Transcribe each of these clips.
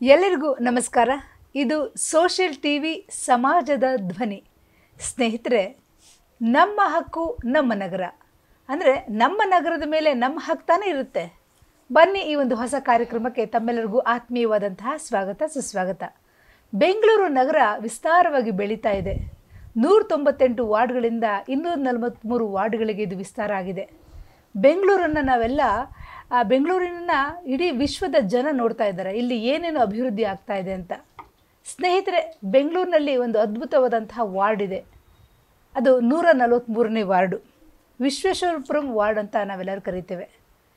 ಎಲ್ಲರಿಗೂ ನಮಸ್ಕಾರ ಇದು ಸೋಷಿಯಲ್ ಟಿ ವಿ ಸಮಾಜದ ಧ್ವನಿ ಸ್ನೇಹಿತರೆ ನಮ್ಮ ಹಕ್ಕು ನಮ್ಮ ನಗರ ಅಂದರೆ ನಮ್ಮ ನಗರದ ಮೇಲೆ ನಮ್ಮ ಹಕ್ಕು ತಾನೇ ಇರುತ್ತೆ ಬನ್ನಿ ಈ ಒಂದು ಹೊಸ ಕಾರ್ಯಕ್ರಮಕ್ಕೆ ತಮ್ಮೆಲ್ಲರಿಗೂ ಆತ್ಮೀಯವಾದಂತಹ ಸ್ವಾಗತ ಸುಸ್ವಾಗತ ಬೆಂಗಳೂರು ನಗರ ವಿಸ್ತಾರವಾಗಿ ಬೆಳೀತಾ ಇದೆ ನೂರ ತೊಂಬತ್ತೆಂಟು ವಾರ್ಡ್ಗಳಿಂದ ಇನ್ನೂರ ನಲವತ್ತ್ಮೂರು ವಾರ್ಡ್ಗಳಿಗೆ ಇದು ವಿಸ್ತಾರ ಆಗಿದೆ ಬೆಂಗಳೂರನ್ನು ನಾವೆಲ್ಲ ಆ ಬೆಂಗಳೂರಿನ ಇಡೀ ವಿಶ್ವದ ಜನ ನೋಡ್ತಾ ಇದ್ದಾರೆ ಇಲ್ಲಿ ಏನೇನು ಅಭಿವೃದ್ಧಿ ಆಗ್ತಾ ಇದೆ ಅಂತ ಸ್ನೇಹಿತರೆ ಬೆಂಗಳೂರಿನಲ್ಲಿ ಒಂದು ಅದ್ಭುತವಾದಂತಹ ವಾರ್ಡ್ ಇದೆ ಅದು ನೂರ ನಲವತ್ತ್ಮೂರನೇ ವಾರ್ಡು ವಿಶ್ವೇಶ್ವರಪುರಂ ವಾರ್ಡ್ ಅಂತ ನಾವೆಲ್ಲರೂ ಕರಿತೇವೆ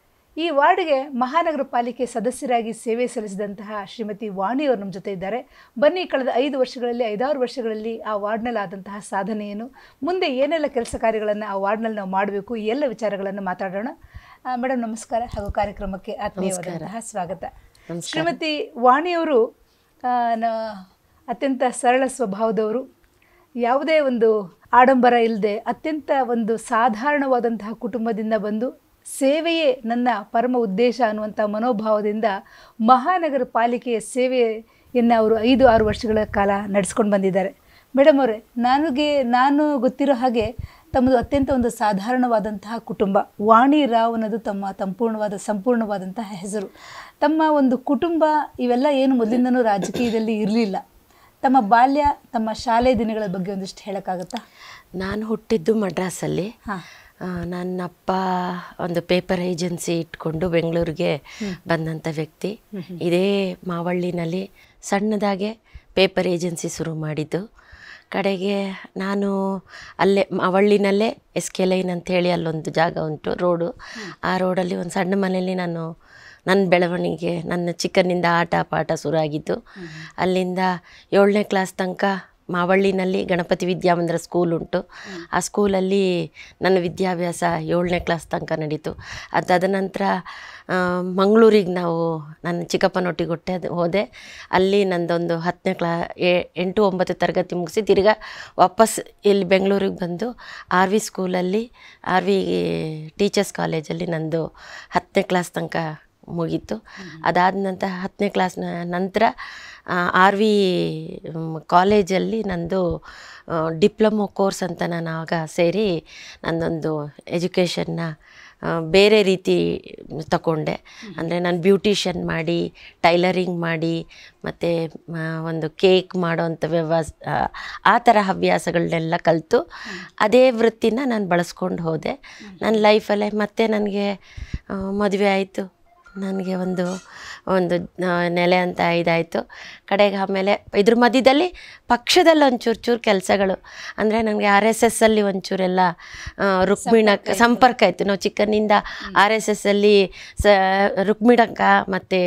ಈ ವಾರ್ಡ್ಗೆ ಮಹಾನಗರ ಪಾಲಿಕೆ ಸದಸ್ಯರಾಗಿ ಸೇವೆ ಸಲ್ಲಿಸಿದಂತಹ ಶ್ರೀಮತಿ ವಾಣಿ ಅವರು ನಮ್ಮ ಜೊತೆ ಇದ್ದಾರೆ ಬನ್ನಿ ಕಳೆದ ಐದು ವರ್ಷಗಳಲ್ಲಿ ಐದಾರು ವರ್ಷಗಳಲ್ಲಿ ಆ ವಾರ್ಡ್ನಲ್ಲಿ ಆದಂತಹ ಸಾಧನೆ ಏನು ಮುಂದೆ ಏನೆಲ್ಲ ಕೆಲಸ ಕಾರ್ಯಗಳನ್ನು ಆ ವಾರ್ಡ್ನಲ್ಲಿ ನಾವು ಮಾಡಬೇಕು ಈ ಎಲ್ಲ ವಿಚಾರಗಳನ್ನು ಮಾತಾಡೋಣ ಮೇಡಮ್ ನಮಸ್ಕಾರ ಹಾಗೂ ಕಾರ್ಯಕ್ರಮಕ್ಕೆ ಆತ್ಮೀಯವಾದಂತಹ ಸ್ವಾಗತ ಶ್ರೀಮತಿ ವಾಣಿಯವರು ಆ, ನ- ಅತ್ಯಂತ ಸರಳ ಸ್ವಭಾವದವರು ಯಾವುದೇ ಒಂದು ಆಡಂಬರ ಇಲ್ಲದೆ ಅತ್ಯಂತ ಒಂದು ಸಾಧಾರಣವಾದಂತಹ ಕುಟುಂಬದಿಂದ ಬಂದು ಸೇವೆಯೇ ನನ್ನ ಪರಮ ಉದ್ದೇಶ ಅನ್ನುವಂಥ ಮನೋಭಾವದಿಂದ ಮಹಾನಗರ ಪಾಲಿಕೆಯ ಸೇವೆಯನ್ನು ಅವರು ಐದು ಆರು ವರ್ಷಗಳ ಕಾಲ ನಡೆಸ್ಕೊಂಡು ಬಂದಿದ್ದಾರೆ ಮೇಡಮ್ ಅವರೇ ನನಗೆ ನಾನು ಗೊತ್ತಿರೋ ಹಾಗೆ ತಮ್ಮದು ಅತ್ಯಂತ ಒಂದು ಸಾಧಾರಣವಾದಂತಹ ಕುಟುಂಬ ವಾಣಿ ರಾವ್ ಅನ್ನೋದು ತಮ್ಮ ಸಂಪೂರ್ಣವಾದ ಸಂಪೂರ್ಣವಾದಂತಹ ಹೆಸರು ತಮ್ಮ ಒಂದು ಕುಟುಂಬ ಇವೆಲ್ಲ ಏನು ಮೊದಲಿಂದನೂ ರಾಜಕೀಯದಲ್ಲಿ ಇರಲಿಲ್ಲ ತಮ್ಮ ಬಾಲ್ಯ ತಮ್ಮ ಶಾಲೆ ದಿನಗಳ ಬಗ್ಗೆ ಒಂದಿಷ್ಟು ಹೇಳೋಕ್ಕಾಗತ್ತಾ ನಾನು ಹುಟ್ಟಿದ್ದು ಮಡ್ರಾಸಲ್ಲಿ ಹಾಂ ಆ, ನನ್ನ ಅಪ್ಪ ಒಂದು ಪೇಪರ್ ಏಜೆನ್ಸಿ ಇಟ್ಕೊಂಡು ಬೆಂಗಳೂರಿಗೆ ಬಂದಂಥ ವ್ಯಕ್ತಿ ಇದೇ ಮಾವಳ್ಳಿನಲ್ಲಿ ಸಣ್ಣದಾಗೆ ಪೇಪರ್ ಏಜೆನ್ಸಿ ಶುರು ಮಾಡಿದ್ದು ಕಡೆಗೆ ನಾನು ಅಲ್ಲೇ ಮಾವಳ್ಳಿನಲ್ಲೇ ಎಸ್ ಕೆ ಲೈನ್ ಅಂತೇಳಿ ಅಲ್ಲೊಂದು ಜಾಗ ಉಂಟು ರೋಡು ಆ ರೋಡಲ್ಲಿ ಒಂದು ಸಣ್ಣ ಮನೆಯಲ್ಲಿ ನಾನು ನನ್ನ ಬೆಳವಣಿಗೆ ನನ್ನ ಚಿಕ್ಕನಿಂದ ಆಟ ಪಾಠ ಶುರುವಾಗಿದ್ದು ಅಲ್ಲಿಂದ ಏಳನೇ ಕ್ಲಾಸ್ ತನಕ ಮಾವಳ್ಳಿನಲ್ಲಿ ಗಣಪತಿ ವಿದ್ಯಾಮಂದಿರ ಸ್ಕೂಲ್ ಉಂಟು ಆ ಸ್ಕೂಲಲ್ಲಿ ನನ್ನ ವಿದ್ಯಾಭ್ಯಾಸ ಏಳನೇ ಕ್ಲಾಸ್ ತನಕ ನಡೀತು ಅದು ತದನಂತರ ಮಂಗಳೂರಿಗೆ ನಾವು ನನ್ನ ಚಿಕ್ಕಪ್ಪನೊಟ್ಟಿಗೆ ಹೊಟ್ಟೆ ಹೋದೆ ಅಲ್ಲಿ ನಂದೊಂದು ಹತ್ತನೇ ಕ್ಲಾ ಎ- ಎಂಟು ಒಂಬತ್ತು ತರಗತಿ ಮುಗಿಸಿ ತಿರ್ಗಾ ವಾಪಸ್ ಇಲ್ಲಿ ಬೆಂಗಳೂರಿಗೆ ಬಂದು ಆರ್ ವಿ ಸ್ಕೂಲಲ್ಲಿ ಆರ್ ವಿ ಟೀಚರ್ಸ್ ಕಾಲೇಜಲ್ಲಿ ನಂದು ಹತ್ತನೇ ಕ್ಲಾಸ್ ತನಕ ಮುಗೀತು ಅದಾದ ನಂತರ ಹತ್ತನೇ ಕ್ಲಾಸ್ನ ನಂತರ ಆರ್ ವಿ ಕಾಲೇಜಲ್ಲಿ ನಂದು ಡಿಪ್ಲೊಮೊ ಕೋರ್ಸ್ ಅಂತ ನಾನು ಆಗ ಸೇರಿ ನನ್ನೊಂದು ಎಜುಕೇಷನ್ನ ಬೇರೆ ರೀತಿ ತಗೊಂಡೆ ಅಂದರೆ ನಾನು ಬ್ಯೂಟಿಷನ್ ಮಾಡಿ ಟೈಲರಿಂಗ್ ಮಾಡಿ ಮತ್ತು ಒಂದು ಕೇಕ್ ಮಾಡೋವಂಥ ವ್ಯವಸ್ ಆ ಥರ ಹವ್ಯಾಸಗಳನ್ನೆಲ್ಲ ಕಲಿತು ಅದೇ ವೃತ್ತಿನ ನಾನು ಬಳಸ್ಕೊಂಡು ಹೋದೆ ನನ್ನ ಲೈಫಲ್ಲೇ ಮತ್ತೆ ನನಗೆ ಮದುವೆ ಆಯಿತು ನನಗೆ ಒಂದು ಒಂದು ಆ, ನೆಲೆ ಅಂತ ಇದಾಯಿತು ಕಡೆಗೆ ಆಮೇಲೆ ಇದ್ರ ಮಧ್ಯದಲ್ಲಿ ಪಕ್ಷದಲ್ಲಿ ಒಂಚೂರು ಚೂರು ಕೆಲಸಗಳು ಅಂದರೆ ನನಗೆ ಆರ್ ಎಸ್ ಎಸ್ಸಲ್ಲಿ ಒಂಚೂರೆಲ್ಲ ಆ, ರುಕ್ಮಿಣ ಸಂಪರ್ಕ ಇತ್ತು ನಾವು ಚಿಕ್ಕನಿಂದ ಆರ್ ಎಸ್ ಎಸ್ಸಲ್ಲಿ ಸ ರುಕ್ಮಿಣಕ್ಕ ಮತ್ತು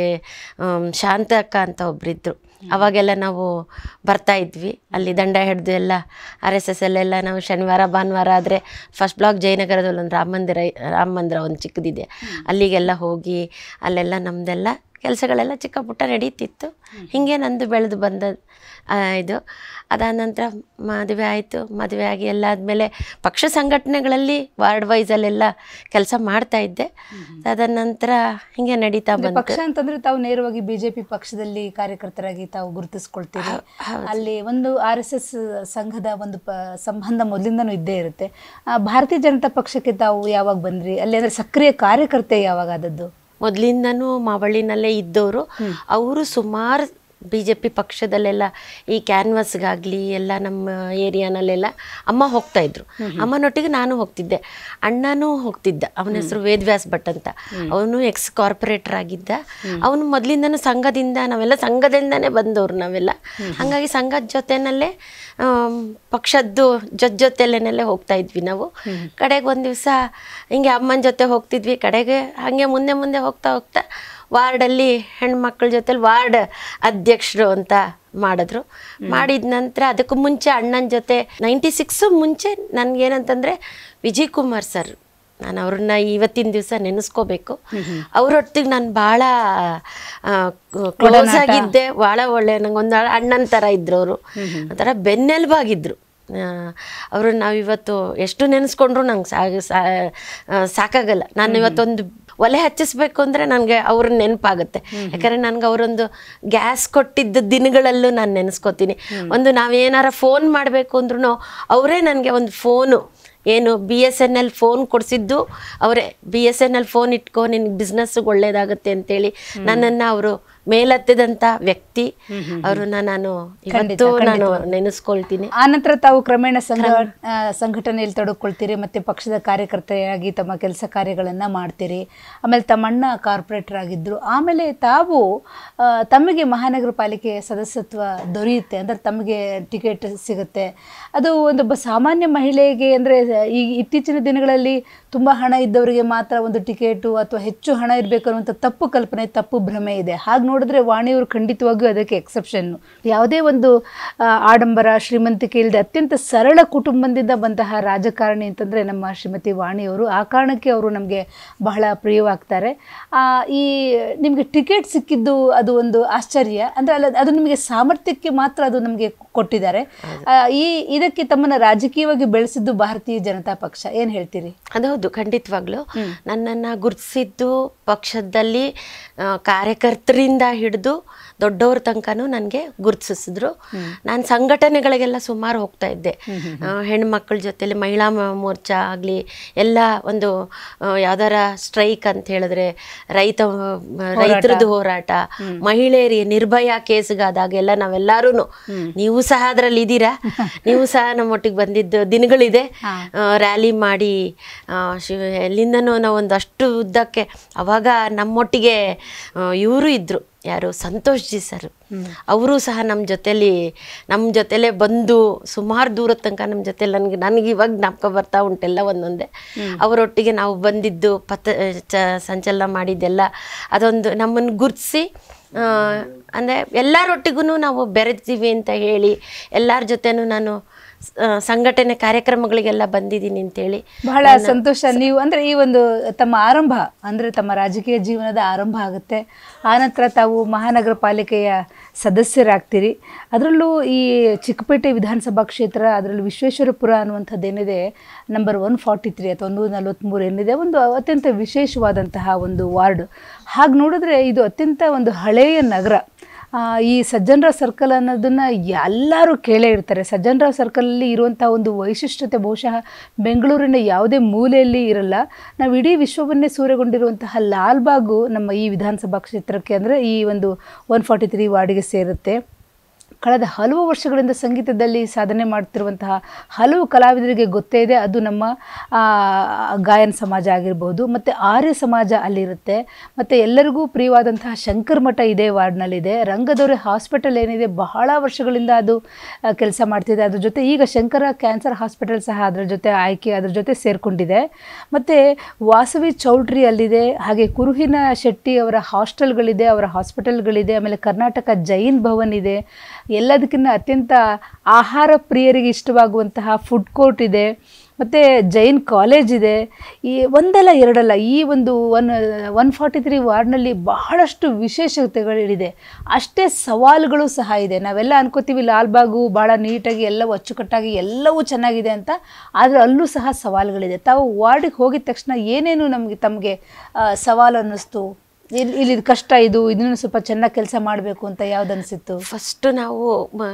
ಶಾಂತಕ್ಕ ಅಂತ ಒಬ್ಬರಿದ್ದರು ಅವಾಗೆಲ್ಲ ನಾವು ಬರ್ತಾ ಇದ್ವಿ ಅಲ್ಲಿ ದಂಡ ಹಿಡಿದು ಎಲ್ಲ ಆರ್ ಎಸ್ ಎಸ್ ಅಲ್ಲೆಲ್ಲ ನಾವು ಶನಿವಾರ ಭಾನುವಾರ ಆದರೆ ಫಸ್ಟ್ ಬ್ಲಾಕ್ ಜಯನಗರದಲ್ಲಿ ಒಂದು ರಾಮ ಮಂದಿರ ರಾಮ ಮಂದಿರ ಒಂದು ಚಿಕ್ಕದಿದೆ ಅಲ್ಲಿಗೆಲ್ಲ ಹೋಗಿ ಅಲ್ಲೆಲ್ಲ ನಮ್ಮದೆಲ್ಲ ಕೆಲಸಗಳೆಲ್ಲ ಚಿಕ್ಕ ಪುಟ್ಟ ನಡೀತಿತ್ತು ಹೀಗೆ ನಂದು ಬೆಳೆದು ಬಂದ ಆ, ಇದು ಅದಾದ ನಂತರ ಮದುವೆ ಆಯಿತು ಮದುವೆ ಆಗಿ ಎಲ್ಲ ಆದಮೇಲೆ ಪಕ್ಷ ಸಂಘಟನೆಗಳಲ್ಲಿ ವಾರ್ಡ್ ವೈಸಲ್ಲೆಲ್ಲ ಕೆಲಸ ಮಾಡ್ತಾ ಇದ್ದೆ ಅದಾದ ನಂತರ ಹೀಗೆ ನಡೀತಾ ಬಂತು ಪಕ್ಷ ಅಂತಂದ್ರೆ ತಾವು ನೇರವಾಗಿ ಬಿಜೆಪಿ ಪಕ್ಷದಲ್ಲಿ ಕಾರ್ಯಕರ್ತರಾಗಿ ತಾವು ಗುರುತಿಸ್ಕೊಳ್ತೀರಿ ಅಲ್ಲಿ ಒಂದು ಆರ್ ಎಸ್ ಎಸ್ ಸಂಘದ ಒಂದು ಪ ಸಂಬಂಧ ಮೊದಲಿಂದನೂ ಇದ್ದೇ ಇರುತ್ತೆ ಆ, ಭಾರತೀಯ ಜನತಾ ಪಕ್ಷಕ್ಕೆ ತಾವು ಯಾವಾಗ ಬಂದ್ರಿ ಅಲ್ಲಿ ಅಂದ್ರೆ ಸಕ್ರಿಯ ಕಾರ್ಯಕರ್ತೆ ಯಾವಾಗ ಆದದ್ದು ಮೊದಲಿಂದನೂ ಮಾವಳ್ಳಿನಲ್ಲೇ ಇದ್ದವರು ಅವರು ಸುಮಾರು ಬಿ ಜೆ ಪಿ ಪಕ್ಷದಲ್ಲೆಲ್ಲ ಈ ಕ್ಯಾನ್ವಾಸ್ಗಾಗಲಿ ಎಲ್ಲ ನಮ್ಮ ಏರಿಯಾನಲ್ಲೆಲ್ಲ ಅಮ್ಮ ಹೋಗ್ತಾ ಇದ್ರು ಅಮ್ಮನೊಟ್ಟಿಗೆ ನಾನು ಹೋಗ್ತಿದ್ದೆ ಅಣ್ಣನೂ ಹೋಗ್ತಿದ್ದ ಅವನ ಹೆಸರು ವೇದವ್ಯಾಸ್ ಭಟ್ ಅಂತ ಅವನು ಎಕ್ಸ್ ಕಾರ್ಪೊರೇಟರ್ ಆಗಿದ್ದ ಅವನು ಮೊದಲಿಂದನೂ ಸಂಘದಿಂದ ನಾವೆಲ್ಲ ಸಂಘದಿಂದನೇ ಬಂದವರು ನಾವೆಲ್ಲ ಹಾಗಾಗಿ ಸಂಘದ ಜೊತೆನಲ್ಲೇ ಆಮ್, ಪಕ್ಷದ್ದು ಜೊತೆ ಜೊತೆಲೇನೆಲ್ಲ ಹೋಗ್ತಾ ಇದ್ವಿ ನಾವು ಕಡೆಗೆ ಒಂದು ದಿವಸ ಹಿಂಗೆ ಅಮ್ಮನ ಜೊತೆ ಹೋಗ್ತಿದ್ವಿ ಕಡೆಗೆ ಹಾಗೆ ಮುಂದೆ ಮುಂದೆ ಹೋಗ್ತಾ ಹೋಗ್ತಾ ವಾರ್ಡಲ್ಲಿ ಹೆಣ್ಮಕ್ಳ ಜೊತೆಲಿ ವಾರ್ಡ್ ಅಧ್ಯಕ್ಷರು ಅಂತ ಮಾಡಿದ್ರು ಮಾಡಿದ ನಂತರ ಅದಕ್ಕೂ ಮುಂಚೆ ಅಣ್ಣನ ಜೊತೆ ನೈಂಟಿ ಸಿಕ್ಸು ಮುಂಚೆ ನನಗೇನಂತಂದರೆ ವಿಜಯ್ ಕುಮಾರ್ ಸರ್ ನಾನು ಅವ್ರನ್ನ ಇವತ್ತಿನ ದಿವಸ ನೆನೆಸ್ಕೋಬೇಕು ಅವರೊಟ್ಟಿಗೆ ನಾನು ಭಾಳ ಕ್ಲೋಸ್ ಆಗಿದ್ದೆ ಭಾಳ ಒಳ್ಳೆ ನಂಗೊಂದು ಅಣ್ಣನ ಥರ ಇದ್ರು ಅವರು ಒಂಥರ ಬೆನ್ನೆಲುಬಾಗಿದ್ರು ಅವರು ನಾವಿವತ್ತು ಎಷ್ಟು ನೆನೆಸ್ಕೊಂಡ್ರು ನಂಗೆ ಸಾಗ ಸಾ- ಆ, ಸಾಕಾಗಲ್ಲ ನಾನು ಇವತ್ತೊಂದು ಒಲೆ ಹಚ್ಚಿಸ್ಬೇಕು ಅಂದರೆ ನನಗೆ ಅವ್ರ ನೆನಪಾಗುತ್ತೆ ಯಾಕಂದರೆ ನನಗೆ ಅವರೊಂದು ಗ್ಯಾಸ್ ಕೊಟ್ಟಿದ್ದ ದಿನಗಳಲ್ಲೂ ನಾನು ನೆನೆಸ್ಕೊತೀನಿ ಒಂದು ನಾವೇನಾರ ಫೋನ್ ಮಾಡಬೇಕು ಅಂದ್ರೂ ಅವರೇ ನನಗೆ ಒಂದು ಫೋನು ಏನು B S N L phone ಕೊಡಿಸಿದ್ದು ಅವರೇ B S N L phone ಇಟ್ಕೊ ನಿನ್ಗೆ ಬಿಸ್ನೆಸ್ಗೆ ಒಳ್ಳೇದಾಗುತ್ತೆ ಅಂತೇಳಿ ನನ್ನನ್ನು ಅವರು ಮೇಲೆತ್ತಿದಂಥ ವ್ಯಕ್ತಿ ಅವ್ರನ್ನ ನಾನು ಇವತ್ತು ನಾನು ನೆನೆಸ್ಕೊಳ್ತೀನಿ ಆನಂತರ ತಾವು ಕ್ರಮೇಣ ಸಂಘ ಆ, ಸಂಘಟನೆಯಲ್ಲಿ ತೊಡಗಿಕೊಳ್ತೀರಿ ಮತ್ತೆ ಪಕ್ಷದ ಕಾರ್ಯಕರ್ತೆಯಾಗಿ ತಮ್ಮ ಕೆಲಸ ಕಾರ್ಯಗಳನ್ನು ಮಾಡ್ತೀರಿ ಆಮೇಲೆ ತಮ್ಮಣ್ಣ ಕಾರ್ಪೊರೇಟರ್ ಆಗಿದ್ದರು ಆಮೇಲೆ ತಾವು ಆ, ತಮಗೆ ಮಹಾನಗರ ಪಾಲಿಕೆ ಸದಸ್ಯತ್ವ ದೊರೆಯುತ್ತೆ ಅಂದರೆ ತಮಗೆ ಟಿಕೆಟ್ ಸಿಗುತ್ತೆ ಅದು ಒಂದೊಬ್ಬ ಸಾಮಾನ್ಯ ಮಹಿಳೆಗೆ ಅಂದರೆ ಈ ಇತ್ತೀಚಿನ ದಿನಗಳಲ್ಲಿ ತುಂಬ ಹಣ ಇದ್ದವರಿಗೆ ಮಾತ್ರ ಒಂದು ಟಿಕೆಟು ಅಥವಾ ಹೆಚ್ಚು ಹಣ ಇರಬೇಕು ಅನ್ನುವಂಥ ತಪ್ಪು ಕಲ್ಪನೆ ತಪ್ಪು ಭ್ರಮೆ ಇದೆ ಹಾಗೆ ನೋಡಿದ್ರೆ ವಾಣಿಯವರು ಖಂಡಿತವಾಗಿಯೂ ಅದಕ್ಕೆ ಎಕ್ಸೆಪ್ಷನ್ನು ಯಾವುದೇ ಒಂದು ಆ, ಆಡಂಬರ ಶ್ರೀಮಂತಿಕೆ ಇಲ್ಲದೆ ಅತ್ಯಂತ ಸರಳ ಕುಟುಂಬದಿಂದ ಬಂತಹ ರಾಜಕಾರಣಿ ಅಂತಂದರೆ ನಮ್ಮ ಶ್ರೀಮತಿ ವಾಣಿಯವರು ಆ ಕಾರಣಕ್ಕೆ ಅವರು ನಮಗೆ ಬಹಳ ಪ್ರಿಯವಾಗ್ತಾರೆ ಆ, ಈ ನಿಮಗೆ ಟಿಕೆಟ್ ಸಿಕ್ಕಿದ್ದು ಅದು ಒಂದು ಆಶ್ಚರ್ಯ ಅಂದರೆ ಅಲ್ಲ ಅದು ನಿಮಗೆ ಸಾಮರ್ಥ್ಯಕ್ಕೆ ಮಾತ್ರ ಅದು ನಮಗೆ ಕೊಟ್ಟಿದ್ದಾರೆ ಆ, ಈ ಇದಕ್ಕೆ ತಮ್ಮನ್ನು ರಾಜಕೀಯವಾಗಿ ಬೆಳೆಸಿದ್ದು ಭಾರತೀಯ ಜನತಾ ಪಕ್ಷ ಏನು ಹೇಳ್ತೀರಿ ಅದೌದು ಖಂಡಿತವಾಗ್ಲೂ ನನ್ನನ್ನು ಗುರುತಿಸಿದ್ದು ಪಕ್ಷದಲ್ಲಿ ಆ, ಕಾರ್ಯಕರ್ತರಿಂದ ಹಿಡಿದು ದೊಡ್ಡವ್ರ ತನಕನೂ ನನಗೆ ಗುರುತಿಸಿದ್ರು ನಾನು ಸಂಘಟನೆಗಳಿಗೆಲ್ಲ ಸುಮಾರು ಹೋಗ್ತಾ ಇದ್ದೆ ಆ, ಹೆಣ್ಮಕ್ಳ ಜೊತೆಲಿ ಮಹಿಳಾ ಮ- ಮೋರ್ಚಾ ಆಗಲಿ ಎಲ್ಲ ಒಂದು ಆ, ಯಾವ್ದಾರ ಸ್ಟ್ರೈಕ್ ಅಂತ ಹೇಳಿದ್ರೆ ರೈತ ರೈತರದ್ದು ಹೋರಾಟ ಮಹಿಳೆಯರಿಗೆ ನಿರ್ಭಯ ಕೇಸ್ಗಾದಾಗೆಲ್ಲ ನಾವೆಲ್ಲರೂ ನೀವು ಸಹ ಅದರಲ್ಲಿ ಇದ್ದೀರಾ ನೀವು ಸಹ ನಮ್ಮೊಟ್ಟಿಗೆ ಬಂದಿದ್ದು ದಿನಗಳಿದೆ ರ್ಯಾಲಿ ಮಾಡಿ ಆ, ಶಿವ ಎಲ್ಲಿಂದನೂ ನಾವು ಒಂದಷ್ಟು ಉದ್ದಕ್ಕೆ ಅವಾಗ ನಮ್ಮೊಟ್ಟಿಗೆ ಇವರು ಇದ್ದರು ಯಾರು ಸಂತೋಷ್ ಜಿ ಸರ್ ಅವರು ಸಹ ನಮ್ಮ ಜೊತೆಲಿ ನಮ್ಮ ಜೊತೆಲೇ ಬಂದು ಸುಮಾರು ದೂರದ ತನಕ ನಮ್ಮ ಜೊತೆಲಿ ನನಗೆ ನನಗೆ ಇವಾಗ ಜ್ಞಾಪಕ ಬರ್ತಾ ಉಂಟೆಲ್ಲ ಒಂದೊಂದೇ ಅವರೊಟ್ಟಿಗೆ ನಾವು ಬಂದಿದ್ದು ಪಥ ಚ ಸಂಚಲನ ಮಾಡಿದ್ದೆಲ್ಲ ಅದೊಂದು ನಮ್ಮನ್ನು ಗುರುತಿಸಿ ಅಂದರೆ ಎಲ್ಲರೊಟ್ಟಿಗೂ ನಾವು ಬೆರೆತೀವಿ ಅಂತ ಹೇಳಿ ಎಲ್ಲರ ಜೊತೆನೂ ನಾನು ಆ, ಸಂಘಟನೆ ಕಾರ್ಯಕ್ರಮಗಳಿಗೆಲ್ಲ ಬಂದಿದ್ದೀನಿ ಅಂತೇಳಿ ಬಹಳ ಸಂತೋಷ ನೀವು ಅಂದ್ರೆ ಈ ಒಂದು ತಮ್ಮ ಆರಂಭ ಅಂದ್ರೆ ತಮ್ಮ ರಾಜಕೀಯ ಜೀವನದ ಆರಂಭ ಆಗುತ್ತೆ ಆನಂತರ ತಾವು ಮಹಾನಗರ ಪಾಲಿಕೆಯ ಸದಸ್ಯರಾಗ್ತೀರಿ ಅದರಲ್ಲೂ ಈ ಚಿಕ್ಕಪೇಟೆ ವಿಧಾನಸಭಾ ಕ್ಷೇತ್ರ ಅದರಲ್ಲೂ ವಿಶ್ವೇಶ್ವರಪುರ ಅನ್ನುವಂಥದ್ದು ಏನಿದೆ ನಂಬರ್ ಒನ್ ಫಾರ್ಟಿ ತ್ರೀ ಅಥವಾ ಒಂದು ನಲವತ್ತ್ಮೂರು ಏನಿದೆ ಒಂದು ಅತ್ಯಂತ ವಿಶೇಷವಾದಂತಹ ಒಂದು ವಾರ್ಡ್ ಹಾಗೆ ನೋಡಿದ್ರೆ ಇದು ಅತ್ಯಂತ ಒಂದು ಹಳೆಯ ನಗರ ಆ, ಈ ಸಜ್ಜನರಾವ್ ಸರ್ಕಲ್ ಅನ್ನೋದನ್ನ ಎಲ್ಲರೂ ಕೇಳೇ ಇರ್ತಾರೆ ಸಜ್ಜನರಾವ್ ಸರ್ಕಲಲ್ಲಿ ಇರುವಂಥ ಒಂದು ವೈಶಿಷ್ಟ್ಯತೆ ಬಹುಶಃ ಬೆಂಗಳೂರಿನ ಯಾವುದೇ ಮೂಲೆಯಲ್ಲಿ ಇರಲ್ಲ ನಾವು ಇಡೀ ವಿಶ್ವವನ್ನೇ ಸೂರೆಗೊಂಡಿರುವಂತಹ ಲಾಲ್ಬಾಗು ನಮ್ಮ ಈ ವಿಧಾನಸಭಾ ಕ್ಷೇತ್ರಕ್ಕೆ ಅಂದರೆ ಈ ಒಂದು ಒನ್ ಫಾರ್ಟಿ ತ್ರೀ ವಾರ್ಡಿಗೆ ಸೇರುತ್ತೆ ಕಳೆದ ಹಲವು ವರ್ಷಗಳಿಂದ ಸಂಗೀತದಲ್ಲಿ ಸಾಧನೆ ಮಾಡ್ತಿರುವಂತಹ ಹಲವು ಕಲಾವಿದರಿಗೆ ಗೊತ್ತೇ ಇದೆ ಅದು ನಮ್ಮ ಆ, ಗಾಯನ ಸಮಾಜ ಆಗಿರ್ಬೋದು ಮತ್ತು ಆರ್ಯ ಸಮಾಜ ಅಲ್ಲಿರುತ್ತೆ ಮತ್ತು ಎಲ್ಲರಿಗೂ ಪ್ರಿಯವಾದಂತಹ ಶಂಕರ್ ಮಠ ಇದೇ ವಾರ್ಡ್ನಲ್ಲಿದೆ ರಂಗದೊರೆ ಹಾಸ್ಪಿಟಲ್ ಏನಿದೆ ಬಹಳ ವರ್ಷಗಳಿಂದ ಅದು ಕೆಲಸ ಮಾಡ್ತಿದೆ ಅದ್ರ ಜೊತೆ ಈಗ ಶಂಕರ ಕ್ಯಾನ್ಸರ್ ಹಾಸ್ಪಿಟಲ್ ಸಹ ಅದರ ಜೊತೆ ಆಯ್ಕೆ ಅದ್ರ ಜೊತೆ ಸೇರಿಕೊಂಡಿದೆ ಮತ್ತು ವಾಸವಿ ಚೌಲ್ಟ್ರಿ ಅಲ್ಲಿದೆ ಹಾಗೆ ಕುರುಹಿನ ಶೆಟ್ಟಿ ಅವರ ಹಾಸ್ಟೆಲ್ಗಳಿದೆ ಅವರ ಹಾಸ್ಪಿಟಲ್ಗಳಿದೆ ಆಮೇಲೆ ಕರ್ನಾಟಕ ಜೈನ್ ಭವನ್ ಇದೆ ಎಲ್ಲದಕ್ಕಿಂತ ಅತ್ಯಂತ ಆಹಾರ ಪ್ರಿಯರಿಗೆ ಇಷ್ಟವಾಗುವಂತಹ ಫುಡ್ ಕೋರ್ಟ್ ಇದೆ ಮತ್ತು ಜೈನ್ ಕಾಲೇಜ್ ಇದೆ ಈ ಒಂದಲ್ಲ ಎರಡಲ್ಲ ಈ ಒಂದು ಒನ್ ಒನ್ ಫಾರ್ಟಿ ತ್ರೀ ವಾರ್ಡ್ನಲ್ಲಿ ಬಹಳಷ್ಟು ವಿಶೇಷತೆಗಳಿದೆ ಅಷ್ಟೇ ಸವಾಲುಗಳು ಸಹ ಇದೆ ನಾವೆಲ್ಲ ಅನ್ಕೋತೀವಿ ಲಾಲ್ಬಾಗು ಭಾಳ ನೀಟಾಗಿ ಎಲ್ಲವೂ ಅಚ್ಚುಕಟ್ಟಾಗಿ ಎಲ್ಲವೂ ಚೆನ್ನಾಗಿದೆ ಅಂತ ಆದರೆ ಅಲ್ಲೂ ಸಹ ಸವಾಲುಗಳಿದೆ ತಾವು ವಾರ್ಡಿಗೆ ಹೋಗಿದ ತಕ್ಷಣ ಏನೇನು ನಮಗೆ ತಮಗೆ ಆ, ಸವಾಲು ಅನ್ನಿಸ್ತು ಇಲ್ಲಿ ಇಲ್ಲಿ ಇದು ಕಷ್ಟ ಇದು ಇದನ್ನು ಸ್ವಲ್ಪ ಚೆನ್ನಾಗಿ ಕೆಲಸ ಮಾಡಬೇಕು ಅಂತ ಯಾವ್ದು ಅನಿಸಿತ್ತು ಫಸ್ಟ್ ನಾವು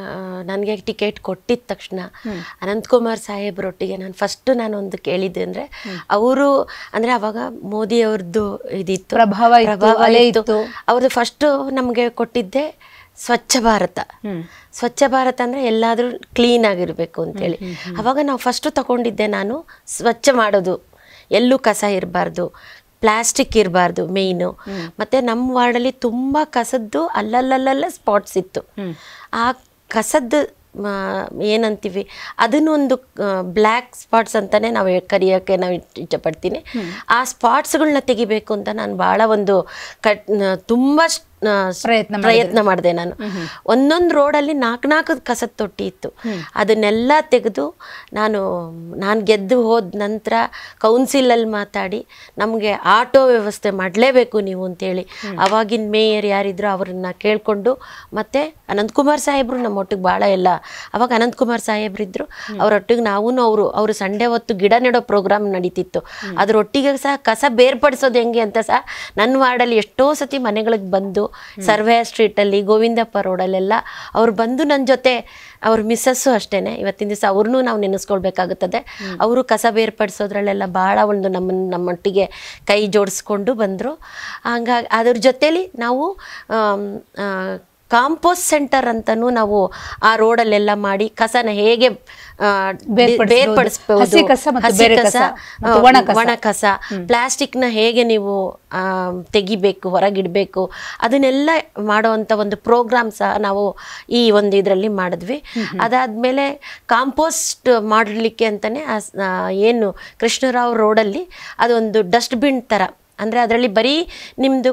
ನನಗೆ ಟಿಕೆಟ್ ಕೊಟ್ಟಿದ ತಕ್ಷಣ ಅನಂತಕುಮಾರ್ ಸಾಹೇಬ್ರೊಟ್ಟಿಗೆ ನಾನು ಫಸ್ಟ್ ನಾನು ಒಂದು ಕೇಳಿದ್ದೆ ಅಂದರೆ ಅವರು ಅಂದರೆ ಅವಾಗ ಮೋದಿ ಅವ್ರದ್ದು ಇದಿತ್ತು ಪ್ರಭಾವ ಇತ್ತು, ಪ್ರಭಾವ ಅಲೆ ಇತ್ತು ಇತ್ತು. ಅವ್ರದ್ದು ಫಸ್ಟು ನಮಗೆ ಕೊಟ್ಟಿದ್ದೆ ಸ್ವಚ್ಛ ಭಾರತ ಸ್ವಚ್ಛ ಭಾರತ ಅಂದರೆ ಎಲ್ಲಾದರೂ ಕ್ಲೀನ್ ಆಗಿರಬೇಕು ಅಂತೇಳಿ ಅವಾಗ ನಾವು ಫಸ್ಟು ತಗೊಂಡಿದ್ದೆ ನಾನು ಸ್ವಚ್ಛ ಮಾಡೋದು ಎಲ್ಲೂ ಕಸ ಇರಬಾರ್ದು ಪ್ಲಾಸ್ಟಿಕ್ ಇರಬಾರ್ದು ಮೇಯ್ನು ಮತ್ತು ನಮ್ಮ ವಾರ್ಡಲ್ಲಿ ತುಂಬ ಕಸದ್ದು ಅಲ್ಲಲ್ಲಲ್ಲ ಸ್ಪಾಟ್ಸ್ ಇತ್ತು ಆ ಕಸದ್ದು ಮ, ಏನಂತೀವಿ ಅದನ್ನೊಂದು ಬ್ಲ್ಯಾಕ್ ಸ್ಪಾಟ್ಸ್ ಅಂತಲೇ ನಾವು ಕರೆಯೋಕ್ಕೆ ನಾವು ಇಷ್ಟಪಡ್ತೀನಿ ಆ ಸ್ಪಾಟ್ಸ್ಗಳನ್ನ ತೆಗಿಬೇಕು ಅಂತ ನಾನು ಭಾಳ ಒಂದು ಕಟ್ ತುಂಬ ಆ, ಪ್ರಯತ್ನ ಪ್ರಯತ್ನ ಮಾಡಿದೆ ನಾನು ಒಂದೊಂದು ರೋಡಲ್ಲಿ ನಾಲ್ಕು ನಾಲ್ಕು ಕಸದ ತೊಟ್ಟಿ ಇತ್ತು ಅದನ್ನೆಲ್ಲ ತೆಗೆದು ನಾನು ನಾನು ಗೆದ್ದು ಹೋದ ನಂತರ ಕೌನ್ಸಿಲಲ್ಲಿ ಮಾತಾಡಿ ನಮಗೆ ಆಟೋ ವ್ಯವಸ್ಥೆ ಮಾಡಲೇಬೇಕು ನೀವು ಅಂತೇಳಿ ಅವಾಗಿನ ಮೇಯರ್ ಯಾರಿದ್ರು ಅವ್ರನ್ನ ಕೇಳಿಕೊಂಡು ಮತ್ತು ಅನಂತಕುಮಾರ್ ಸಾಹೇಬರು ನಮ್ಮ ಒಟ್ಟಿಗೆ ಭಾಳ ಎಲ್ಲ ಅವಾಗ ಅನಂತಕುಮಾರ್ ಸಾಹೇಬ್ರಿದ್ರು ಅವರೊಟ್ಟಿಗೆ ನಾವೂ ಅವರು ಅವರು ಸಂಡೇ ಹೊತ್ತು ಗಿಡ ನೆಡೋ ಪ್ರೋಗ್ರಾಮ್ ನಡೀತಿತ್ತು ಅದರೊಟ್ಟಿಗೆ ಸಹ ಕಸ ಬೇರ್ಪಡಿಸೋದು ಹೆಂಗೆ ಅಂತ ಸಹ ನನ್ನ ವಾರ್ಡಲ್ಲಿ ಎಷ್ಟೋ ಸತಿ ಮನೆಗಳಿಗೆ ಬಂದು ಸರ್ವೆ ಸ್ಟ್ರೀಟಲ್ಲಿ ಗೋವಿಂದಪ್ಪ ರೋಡಲ್ಲೆಲ್ಲ ಅವ್ರು ಬಂದು ನನ್ನ ಜೊತೆ ಅವ್ರ ಮಿಸ್ಸಸ್ಸು ಅಷ್ಟೇ ಇವತ್ತಿನ ದಿವಸ ಅವ್ರನ್ನೂ ನಾವು ನೆನೆಸ್ಕೊಳ್ಬೇಕಾಗುತ್ತದೆ ಅವರು ಕಸ ಬೇರ್ಪಡಿಸೋದ್ರಲ್ಲೆಲ್ಲ ಭಾಳ ಒಂದು ನಮ್ಮ ನಮ್ಮೊಟ್ಟಿಗೆ ಕೈ ಜೋಡಿಸ್ಕೊಂಡು ಬಂದರು ಹಂಗಾಗಿ ಅದ್ರ ಜೊತೇಲಿ ನಾವು ಆಮ್, ಆ, ಕಾಂಪೋಸ್ಟ್ ಸೆಂಟರ್ ಅಂತಲೂ ನಾವು ಆ ರೋಡಲ್ಲೆಲ್ಲ ಮಾಡಿ ಕಸನ ಹೇಗೆ ಆ, ಬೇರ್ಪಡಿಸ್ಬೋದು. ಬೇರ್ಪಡಿಸ್ಬೋದು ಹಸಿ ಕಸ ಮತ್ತು ಹಸಿ ಬೇರೆ ಕಸ, ಕಸ ಮತ್ತು ಆ, ಒಣ ಕಸ. ಒಣ ಕಸ ಪ್ಲಾಸ್ಟಿಕ್ನ ಹೇಗೆ ನೀವು ಆ, ತೆಗಿಬೇಕು ಹೊರಗಿಡಬೇಕು ಅದನ್ನೆಲ್ಲ ಮಾಡುವಂಥ ಒಂದು ಪ್ರೋಗ್ರಾಮ್ ಸಹ ನಾವು ಈ ಒಂದು ಇದರಲ್ಲಿ ಮಾಡಿದ್ವಿ ಅದಾದಮೇಲೆ ಕಾಂಪೋಸ್ಟ್ ಮಾಡಲಿಕ್ಕೆ ಅಂತಲೇ ಏನು ಕೃಷ್ಣರಾವ್ ರೋಡಲ್ಲಿ ಅದೊಂದು ಡಸ್ಟ್ಬಿನ್ ಥರ ಅಂದರೆ ಅದರಲ್ಲಿ ಬರೀ ನಿಮ್ಮದು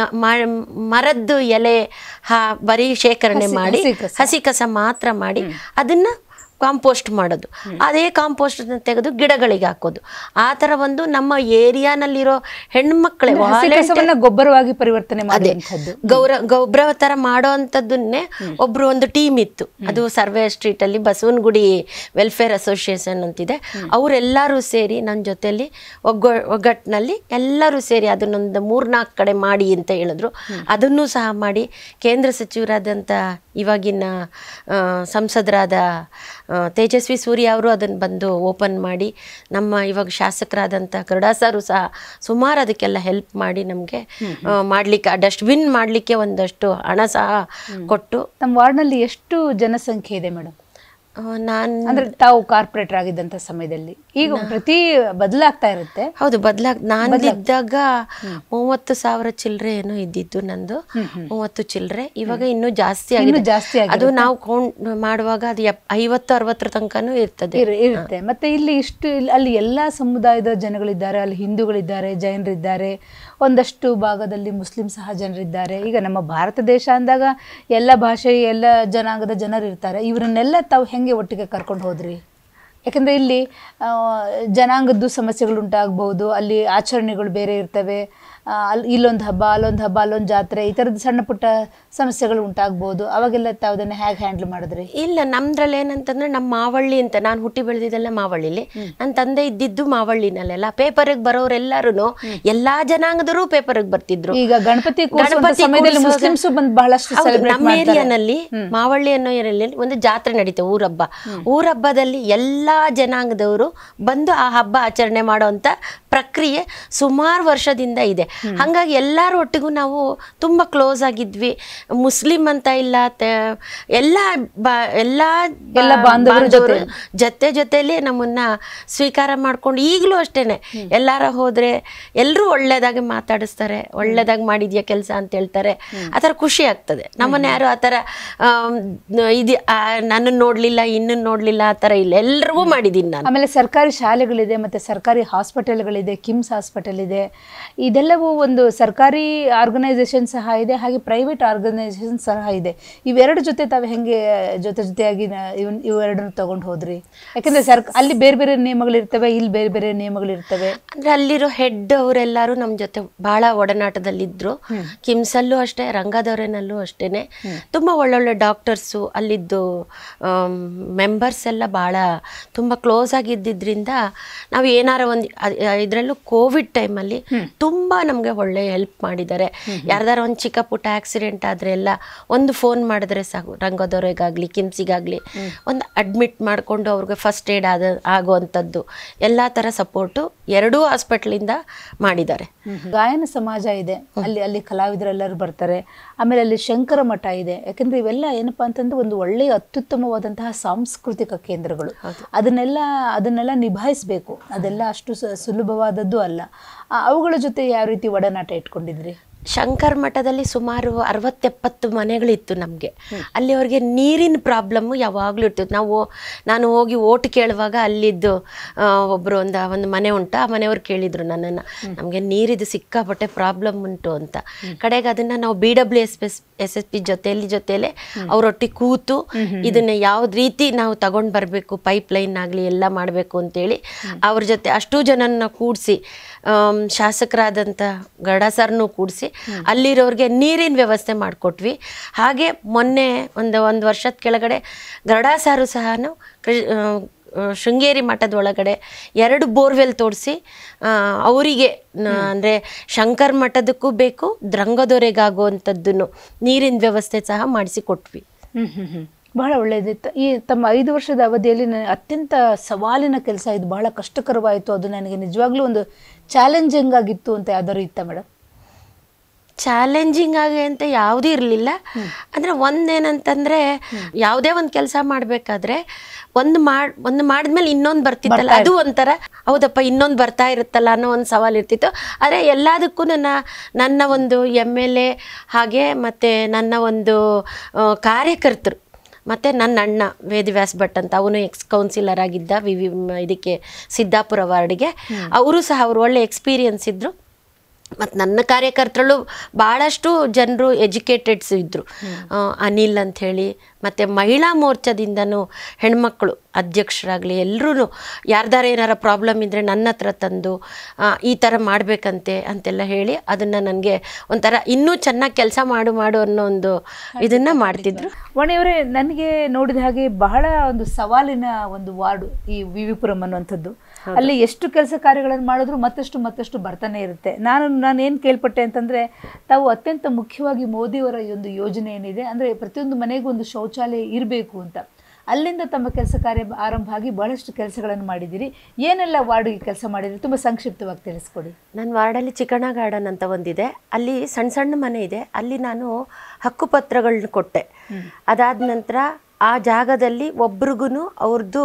ಮರದ್ದು ಎಲೆ ಹಾ ಬರೀ ಶೇಖರಣೆ ಹಸಿ- ಮಾಡಿ ಹಸಿ ಕಸ. ಹಸಿ ಕಸ ಮಾತ್ರ ಮಾಡಿ ಅದನ್ನ ಕಾಂಪೋಸ್ಟ್ ಮಾಡೋದು ಅದೇ ಕಾಂಪೋಸ್ಟ್ ತೆಗೆದು ಗಿಡಗಳಿಗೆ ಹಾಕೋದು ಆ ಥರ ಒಂದು ನಮ್ಮ ಏರಿಯಾನಲ್ಲಿರೋ ಹೆಣ್ಮಕ್ಳೇ ಹಸಿ volunteer- ಕಸವನ್ನ ಗೊಬ್ಬರವಾಗಿ ಪರಿವರ್ತನೆ ಅದೇ ಮಾಡುವಂಥದ್ದು ಗೌರ ಗೊಬ್ಬರ ಥರ ಮಾಡೋ ಅಂಥದ್ದನ್ನೇ ಒಬ್ರು ಒಂದು ಟೀಮ್ ಇತ್ತು ಅದು ಸರ್ವೆ ಸ್ಟ್ರೀಟ್ ಅಲ್ಲಿ ಬಸವನಗುಡಿ ವೆಲ್ಫೇರ್ ಅಸೋಸಿಯೇಷನ್ ಅಂತಿದೆ ಅವರೆಲ್ಲರೂ ಸೇರಿ ನನ್ನ ಜೊತೆಲಿ ಒಗ್ಗ ಒಗ್ಗಟ್ಟಿನಲ್ಲಿ ಎಲ್ಲರೂ ಸೇರಿ ಅದನ್ನೊಂದು ಮೂರ್ನಾಲ್ಕು ಕಡೆ ಮಾಡಿ ಅಂತ ಹೇಳಿದ್ರು ಅದನ್ನು ಸಹ ಮಾಡಿ ಕೇಂದ್ರ ಸಚಿವರಾದಂಥ ಇವಾಗಿನ ಆ, ಸಂಸದರಾದ ಆ, ತೇಜಸ್ವಿ ಸೂರ್ಯ ಅವರು ಅದನ್ನು ಬಂದು ಓಪನ್ ಮಾಡಿ ನಮ್ಮ ಇವಾಗ ಶಾಸಕರಾದಂಥ ಗರುಡಾ ಸರು ಸಹ ಸುಮಾರು ಅದಕ್ಕೆಲ್ಲ ಹೆಲ್ಪ್ ಮಾಡಿ ನಮಗೆ ಮಾಡಲಿಕ್ಕೆ ಆ ಡಸ್ಟ್ಬಿನ್ ಮಾಡಲಿಕ್ಕೆ ಒಂದಷ್ಟು ಹಣ ಸಹ ಕೊಟ್ಟು ನಮ್ಮ ವಾರ್ಡ್ನಲ್ಲಿ ಎಷ್ಟು ಜನಸಂಖ್ಯೆ ಇದೆ ಮೇಡಮ್ ನಾನು ಅಂದ್ರೆ ತಾವು ಕಾರ್ಪೊರೇಟರ್ ಆಗಿದ್ದಂತ ಸಮಯದಲ್ಲಿ ಈಗ ಪ್ರತಿ ಬದಲಾಗ್ತಾ ಇರುತ್ತೆ ಹೌದು ಬದಲಾಗ್ ನಾನಿದ್ದಾಗ ಮೂವತ್ತು ಸಾವಿರ ಚಿಲ್ಲರೆ ಏನೋ ಇದ್ದಿದ್ದು ನಂದು ಮೂವತ್ತು ಚಿಲ್ಲರೆ ಇವಾಗ ಇನ್ನೂ ಜಾಸ್ತಿ ಆಗಿದೆ ಜಾಸ್ತಿ ಆಗಿದೆ. ಅದು ನಾವು ಕೌಂಟ್ ಮಾಡುವಾಗ ಅದು ಎಪ್ ಐವತ್ತು ಅರವತ್ತರ ತನಕನೂ ಇರ್ತದೆ ಇರ್- ಇರುತ್ತೆ ಮತ್ತೆ ಇಲ್ಲಿ ಇಷ್ಟು ಇಲ್ಲಿ- ಅಲ್ಲಿ ಎಲ್ಲಾ ಸಮುದಾಯದ ಜನಗಳಿದ್ದಾರೆ ಅಲ್ಲಿ ಹಿಂದೂಗಳಿದ್ದಾರೆ ಜೈನರಿದ್ದಾರೆ ಒಂದಷ್ಟು ಭಾಗದಲ್ಲಿ ಮುಸ್ಲಿಂ ಸಹ ಜನರಿದ್ದಾರೆ ಈಗ ನಮ್ಮ ಭಾರತ ದೇಶ ಅಂದಾಗ ಎಲ್ಲ ಭಾಷೆ ಎಲ್ಲ ಜನಾಂಗದ ಜನರು ಇರ್ತಾರೆ ಇವರನ್ನೆಲ್ಲ ತಾವು ಹೆಂಗೆ ಒಟ್ಟಿಗೆ ಕರ್ಕೊಂಡು ಹೋದ್ರಿ ಯಾಕಂದ್ರೆ ಇಲ್ಲಿ ಆ, ಜನಾಂಗದ್ದು ಸಮಸ್ಯೆಗಳು ಉಂಟಾಗಬಹುದು ಅಲ್ಲಿ ಆಚರಣೆಗಳು ಬೇರೆ ಇರ್ತವೆ ಆ, ಅಲ್ಲಿ ಇಲ್ಲೊಂದು ಹಬ್ಬ ಅಲ್ಲೊಂದು ಹಬ್ಬ ಅಲ್ಲೊಂದು ಜಾತ್ರೆ ಈ ಥರದ ಸಣ್ಣ ಪುಟ್ಟ ಸಮಸ್ಯೆಗಳು ಉಂಟಾಗ್ಬೋದು ಅವಾಗೆಲ್ಲ ತಾವು ಅದನ್ನ ಹೇಗೆ ಹ್ಯಾಂಡಲ್ ಮಾಡಿದ್ರಿ ಇಲ್ಲ ನಮ್ದ್ರಲ್ಲಿ ಏನಂತಂದ್ರೆ ನಮ್ಮ ಮಾವಳ್ಳಿ ಅಂತ ನಾನು ಹುಟ್ಟಿ ಬೆಳೆದಿದ್ದೆಲ್ಲ ಮಾವಳ್ಳಿಲಿ ನನ್ನ ತಂದೆ ಇದ್ದಿದ್ದು ಮಾವಳ್ಳಿನಲ್ಲೆಲ್ಲ ಪೇಪರ್ಗೆ ಬರೋರೆಲ್ಲರೂ ಎಲ್ಲಾ ಜನಾಂಗದವರು ಪೇಪರ್ಗೆ ಬರ್ತಿದ್ರು ಈಗ ಗಣಪತಿ ಕೂರಿಸುವಂತ ಸಮಯದಲ್ಲಿ ಕೂರ್ಸುವಾಗ- ಮುಸ್ಲಿಮ್ಸು ಬಂದು ಬಹಳಷ್ಟು ಹೌದು, celebrate ನಮ್ಮ ಮಾಡ್ತಾರೆ. ಏರಿಯಾನಲ್ಲಿ ಮಾವಳ್ಳಿ ಅನ್ನೋ ಏರಿಯಾದಲ್ಲಿ ಒಂದು ಜಾತ್ರೆ ನಡೀತೆ ಊರಬ್ಬ ಊರಬ್ಬದಲ್ಲಿ ಎಲ್ಲಾ ಜನಾಂಗದವರು ಬಂದು ಆ ಹಬ್ಬ ಆಚರಣೆ ಮಾಡುವಂತ ಪ್ರಕ್ರಿಯೆ ಸುಮಾರು ವರ್ಷದಿಂದ ಇದೆ ಹಾಗಾಗಿ ಎಲ್ಲರ ಒಟ್ಟಿಗೂ ನಾವು ತುಂಬಾ ಕ್ಲೋಸ್ ಆಗಿದ್ವಿ ಮುಸ್ಲಿಂ ಅಂತ ಇಲ್ಲ ತ- ಎಲ್ಲ ಬ- ಎಲ್ಲ ಬ- ಎಲ್ಲ ಬಾಂಧವರ ಬಾಂಧವರು ಜೊತೆ ಜೊತೆಲಿ ನಮ್ಮನ್ನ ಸ್ವೀಕಾರ ಮಾಡ್ಕೊಂಡು ಈಗಲೂ ಅಷ್ಟೇನೆ ಎಲ್ಲಾರ ಹೋದ್ರೆ ಎಲ್ಲರೂ ಒಳ್ಳೇದಾಗಿ ಮಾತಾಡಿಸ್ತಾರೆ ಒಳ್ಳೇದಾಗಿ ಮಾಡಿದ್ಯಾ ಕೆಲಸ ಅಂತ ಹೇಳ್ತಾರೆ ಆ ಥರ ಖುಷಿ ಆಗ್ತದೆ ನಮ್ಮನ್ನ ಯಾರು ಆ ಥರ ಇದು ನನ್ನನ್ನು ನೋಡ್ಲಿಲ್ಲ ಇನ್ನನ್ನು ನೋಡ್ಲಿಲ್ಲ ಆ ಥರ ಇಲ್ಲ ಎಲ್ರಿಗೂ ಮಾಡಿದ್ದೀನಿ ನಾನು ಆಮೇಲೆ ಸರ್ಕಾರಿ ಶಾಲೆಗಳಿದೆ ಮತ್ತೆ ಸರ್ಕಾರಿ ಹಾಸ್ಪಿಟಲ್ಗಳಿದೆ ಕಿಮ್ಸ್ ಹಾಸ್ಪಿಟಲ್ ಇದೆ ಇದೆಲ್ಲವೂ ಒಂದು ಸರ್ಕಾರಿ ಆರ್ಗನೈಸೇಷನ್ ಸಹ ಇದೆ ಹಾಗೆ ಪ್ರೈವೇಟ್ ಆರ್ಗನೈಸೇಷನ್ ಸಹ ಇದೆ ಇವೆರಡು ಜೊತೆ ತಾವು ಹೆಂಗೆ ಜೊತೆ ಜೊತೆಯಾಗಿ ನ- ಇವ್- ಇವೆರಡನ್ನು ತಗೊಂಡು ಹೋದ್ರಿ ಯಾಕಂದ್ರೆ ಸರ್ ಅಲ್ಲಿ ಬೇರೆ ಬೇರೆ ನಿಯಮಗಳಿರ್ತವೆ ಇಲ್ಲಿ ಬೇರೆ ಬೇರೆ ನಿಯಮಗಳಿರ್ತವೆ ಅಂದ್ರೆ ಅಲ್ಲಿರೋ ಹೆಡ್ ಅವರೆಲ್ಲರೂ ನಮ್ಮ ಜೊತೆ ಬಹಳ ಒಡನಾಟದಲ್ಲಿದ್ರು ಕಿಮ್ಸಲ್ಲೂ ಅಷ್ಟೇ ರಂಗದವರೆನಲ್ಲೂ ಅಷ್ಟೇನೆ ತುಂಬಾ ಒಳ್ಳೊಳ್ಳೆ ಡಾಕ್ಟರ್ಸು ಅಲ್ಲಿದ್ದು ಮೆಂಬರ್ಸ್ ಎಲ್ಲ ಬಹಳ ತುಂಬಾ ಕ್ಲೋಸ್ ಆಗಿದ್ದಿದ್ರಿಂದ ನಾವು ಏನಾರ ಒಂದು ಇದರಲ್ಲೂ ಕೋವಿಡ್ ಟೈಮಲ್ಲಿ ತುಂಬಾ ನಮಗೆ ಒಳ್ಳೆ ಹೆಲ್ಪ್ ಮಾಡಿದ್ದಾರೆ ಯಾರ್ದಾರ ಒಂದು ಚಿಕ್ಕ ಪುಟ್ಟ ಆಕ್ಸಿಡೆಂಟ್ ಆದ್ರೆ ಎಲ್ಲ ಒಂದು ಫೋನ್ ಮಾಡಿದ್ರೆ ಸಾಕು ರಂಗದವರೆಗಾಗ್ಲಿ ಕಿಮ್ಸಿಗಾಗ್ಲಿ ಒಂದು ಅಡ್ಮಿಟ್ ಮಾಡಿಕೊಂಡು ಅವ್ರಿಗೆ ಫಸ್ಟ್ ಏಡ್ ಆದ ಆಗುವಂಥದ್ದು ಎಲ್ಲ ಥರ ಸಪೋರ್ಟು ಎರಡೂ ಹಾಸ್ಪಿಟ್ಲಿಂದ ಮಾಡಿದ್ದಾರೆ ಗಾಯನ ಸಮಾಜ ಇದೆ ಅಲ್ಲಿ ಅಲ್ಲಿ ಕಲಾವಿದರೆಲ್ಲರೂ ಬರ್ತಾರೆ ಆಮೇಲೆ ಅಲ್ಲಿ ಶಂಕರ ಮಠ ಇದೆ ಯಾಕಂದ್ರೆ ಇವೆಲ್ಲ ಏನಪ್ಪಾ ಅಂತಂದ್ರೆ ಒಂದು ಒಳ್ಳೆಯ ಅತ್ಯುತ್ತಮವಾದಂತಹ ಸಾಂಸ್ಕೃತಿಕ ಕೇಂದ್ರಗಳು ಅದನ್ನೆಲ್ಲ ಅದನ್ನೆಲ್ಲ ನಿಭಾಯಿಸಬೇಕು ಅದೆಲ್ಲ ಅಷ್ಟು ಸ- ಸುಲಭವಾದದ್ದು ಅಲ್ಲ ಆ, ಅವುಗಳ ಜೊತೆ ಯಾವ ರೀತಿ ಒಡನಾಟ ಇಟ್ಕೊಂಡಿದ್ರಿ ಶಂಕರ್ ಮಠದಲ್ಲಿ ಸುಮಾರು ಅರವತ್ತೆಪ್ಪತ್ತು ಮನೆಗಳಿತ್ತು ನಮಗೆ ಅಲ್ಲಿ ಅವ್ರಿಗೆ ನೀರಿನ ಪ್ರಾಬ್ಲಮ್ಮು ಯಾವಾಗಲೂ ಇರ್ತಿತ್ತು ನಾವು ನಾನು ಹೋಗಿ ಓಟ್ ಕೇಳುವಾಗ ಅಲ್ಲಿದ್ದು ಆ, ಒಬ್ರು ಒಂದು ಒಂದು ಮನೆ ಉಂಟು ಆ ಮನೆಯವ್ರು ಕೇಳಿದ್ರು ನನ್ನನ್ನು ನಮಗೆ ನೀರಿದು ಸಿಕ್ಕಾಪಟ್ಟೆ ಪ್ರಾಬ್ಲಮ್ ಉಂಟು ಅಂತ ಕಡೆಗೆ ಅದನ್ನು ನಾವು B W S S S S P ಜೊತೆಯಲ್ಲಿ ಜೊತೆಯಲ್ಲೇ ಅವರೊಟ್ಟಿಗೆ ಕೂತು ಇದನ್ನ ಯಾವ್ದು ರೀತಿ ನಾವು ತಗೊಂಡು ಬರಬೇಕು ಪೈಪ್ ಲೈನ್ ಆಗಲಿ ಎಲ್ಲ ಮಾಡಬೇಕು ಅಂತೇಳಿ ಅವ್ರ ಜೊತೆ ಅಷ್ಟು ಜನನ ಕೂಡಿಸಿ ಶಾಸಕರಾದಂಥ ಗಡ ಸರ್ನು ಕೂಡಿಸಿ ಅಲ್ಲಿರೋರಿಗೆ ನೀರಿನ ವ್ಯವಸ್ಥೆ ಮಾಡಿಕೊಟ್ವಿ ಹಾಗೆ ಮೊನ್ನೆ ಒಂದು ಒಂದು ವರ್ಷದ ಕೆಳಗಡೆ ಗರುಡ ಸಾರು ಸಹ ಕೃ ಆ, ಆ, ಶೃಂಗೇರಿ ಮಠದ ಒಳಗಡೆ ಎರಡು ಬೋರ್ವೆಲ್ ತೋಡಿಸಿ ಅವರಿಗೆ ಅಂದರೆ ಶಂಕರ್ ಮಠದಕ್ಕೂ ಬೇಕು ದ್ರಂಗದೊರೆಗಾಗುವಂಥದ್ದನ್ನು ನೀರಿನ ವ್ಯವಸ್ಥೆ ಸಹ ಮಾಡಿಸಿ ಕೊಟ್ವಿ ಹ್ಮ್ ಹ್ಮ್ ಹ್ಮ್ ಬಹಳ ಒಳ್ಳೆಯದಿತ್ತು ಈ ತಮ್ಮ ಐದು ವರ್ಷದ ಅವಧಿಯಲ್ಲಿ ನನಗೆ ಅತ್ಯಂತ ಸವಾಲಿನ ಕೆಲಸ ಇದು ಬಹಳ ಕಷ್ಟಕರವಾಯಿತು ಅದು ನನಗೆ ನಿಜವಾಗ್ಲೂ ಒಂದು ಚಾಲೆಂಜಿಂಗ್ ಆಗಿತ್ತು ಅಂತ ಯಾವ್ದಾದ್ರು ಇತ್ತ ಮೇಡಮ್ ಚಾಲೆಂಜಿಂಗ್ ಆಗಿ ಅಂತ ಯಾವುದೂ ಇರಲಿಲ್ಲ ಅಂದರೆ ಒಂದೇನಂತಂದರೆ ಯಾವುದೇ ಒಂದು ಕೆಲಸ ಮಾಡಬೇಕಾದ್ರೆ ಒಂದು ಮಾಡಿ ಒಂದು ಮಾಡಿದ್ಮೇಲೆ ಇನ್ನೊಂದು ಬರ್ತಿತ್ತಲ್ಲ ಅದು ಒಂಥರ ಹೌದಪ್ಪ ಇನ್ನೊಂದು ಬರ್ತಾ ಇರುತ್ತಲ್ಲ ಅನ್ನೋ ಒಂದು ಸವಾಲು ಇರ್ತಿತ್ತು ಆದರೆ ಎಲ್ಲದಕ್ಕೂ ನನ್ನ ನನ್ನ ಒಂದು ಎಮ್ ಎಲ್ ಎ ಹಾಗೆ ಮತ್ತು ನನ್ನ ಒಂದು ಆ, ಕಾರ್ಯಕರ್ತರು ಮತ್ತು ನನ್ನ ಅಣ್ಣ ವೇದವ್ಯಾಸ್ ಭಟ್ ಅಂತ ಅವನು ಎಕ್ಸ್ ಕೌನ್ಸಿಲರ್ ಆಗಿದ್ದ ವಿ ವಿ ಇದಕ್ಕೆ ಸಿದ್ದಾಪುರ ವಾರ್ಡ್ಗೆ ಅವರು ಸಹ ಅವರು ಒಳ್ಳೆ ಎಕ್ಸ್ಪೀರಿಯನ್ಸ್ ಇದ್ದರು ಮತ್ತು ನನ್ನ ಕಾರ್ಯಕರ್ತರಲ್ಲೂ ಭಾಳಷ್ಟು ಜನರು ಎಜುಕೇಟೆಡ್ಸ್ ಇದ್ದರು ಅನಿಲ್ ಅಂಥೇಳಿ ಮತ್ತು ಮಹಿಳಾ ಮೋರ್ಚಾದಿಂದನೂ ಹೆಣ್ಮಕ್ಳು ಅಧ್ಯಕ್ಷರಾಗಲಿ ಎಲ್ಲರೂ ಯಾರ್ದಾರ ಏನಾರ ಪ್ರಾಬ್ಲಮ್ ಇದ್ದರೆ ನನ್ನ ಹತ್ರ ತಂದು ಆ, ಈ ಥರ ಮಾಡಬೇಕಂತೆ ಅಂತೆಲ್ಲ ಹೇಳಿ ಅದನ್ನು ನನಗೆ ಒಂಥರ ಇನ್ನೂ ಚೆನ್ನಾಗಿ ಕೆಲಸ ಮಾಡು ಮಾಡು ಅನ್ನೋ ಒಂದು ಇದನ್ನು ಮಾಡ್ತಿದ್ರು ವಾಣಿಯವರೇ ನನಗೆ ನೋಡಿದ ಹಾಗೆ ಬಹಳ ಒಂದು ಸವಾಲಿನ ಒಂದು ವಾರ್ಡು ಈ ವಿವಿಪುರಂ ಅನ್ನುವಂಥದ್ದು ಅಲ್ಲಿ ಎಷ್ಟು ಕೆಲಸ ಕಾರ್ಯಗಳನ್ನು ಮಾಡಿದ್ರು ಮತ್ತಷ್ಟು ಮತ್ತಷ್ಟು ಬರ್ತಾನೆ ಇರುತ್ತೆ ನಾನು ನಾನು ಏನು ಕೇಳ್ಪಟ್ಟೆ ಅಂತಂದ್ರೆ ತಾವು ಅತ್ಯಂತ ಮುಖ್ಯವಾಗಿ ಮೋದಿಯವರ ಈ ಒಂದು ಯೋಜನೆ ಏನಿದೆ ಅಂದ್ರೆ ಪ್ರತಿಯೊಂದು ಮನೆಗೂ ಒಂದು ಶೌಚಾಲಯ ಇರಬೇಕು ಅಂತ ಅಲ್ಲಿಂದ ತಮ್ಮ ಕೆಲಸ ಕಾರ್ಯ ಆರಂಭ ಆಗಿ ಬಹಳಷ್ಟು ಕೆಲಸಗಳನ್ನು ಮಾಡಿದ್ದೀರಿ ಏನೆಲ್ಲ ವಾರ್ಡ್ಗೆ ಕೆಲಸ ಮಾಡಿದ್ರಿ ತುಂಬ ಸಂಕ್ಷಿಪ್ತವಾಗಿ ತಿಳಿಸ್ಕೊಡಿ ನನ್ನ ವಾರ್ಡಲ್ಲಿ ಚಿಕಣ ಗಾರ್ಡನ್ ಅಂತ ಒಂದಿದೆ ಅಲ್ಲಿ ಸಣ್ಣ ಸಣ್ಣ ಮನೆ ಇದೆ ಅಲ್ಲಿ ನಾನು ಹಕ್ಕುಪತ್ರಗಳನ್ನ ಕೊಟ್ಟೆ ಅದಾದ ನಂತರ ಆ ಜಾಗದಲ್ಲಿ ಒಬ್ರಿಗೂ ಅವ್ರದ್ದು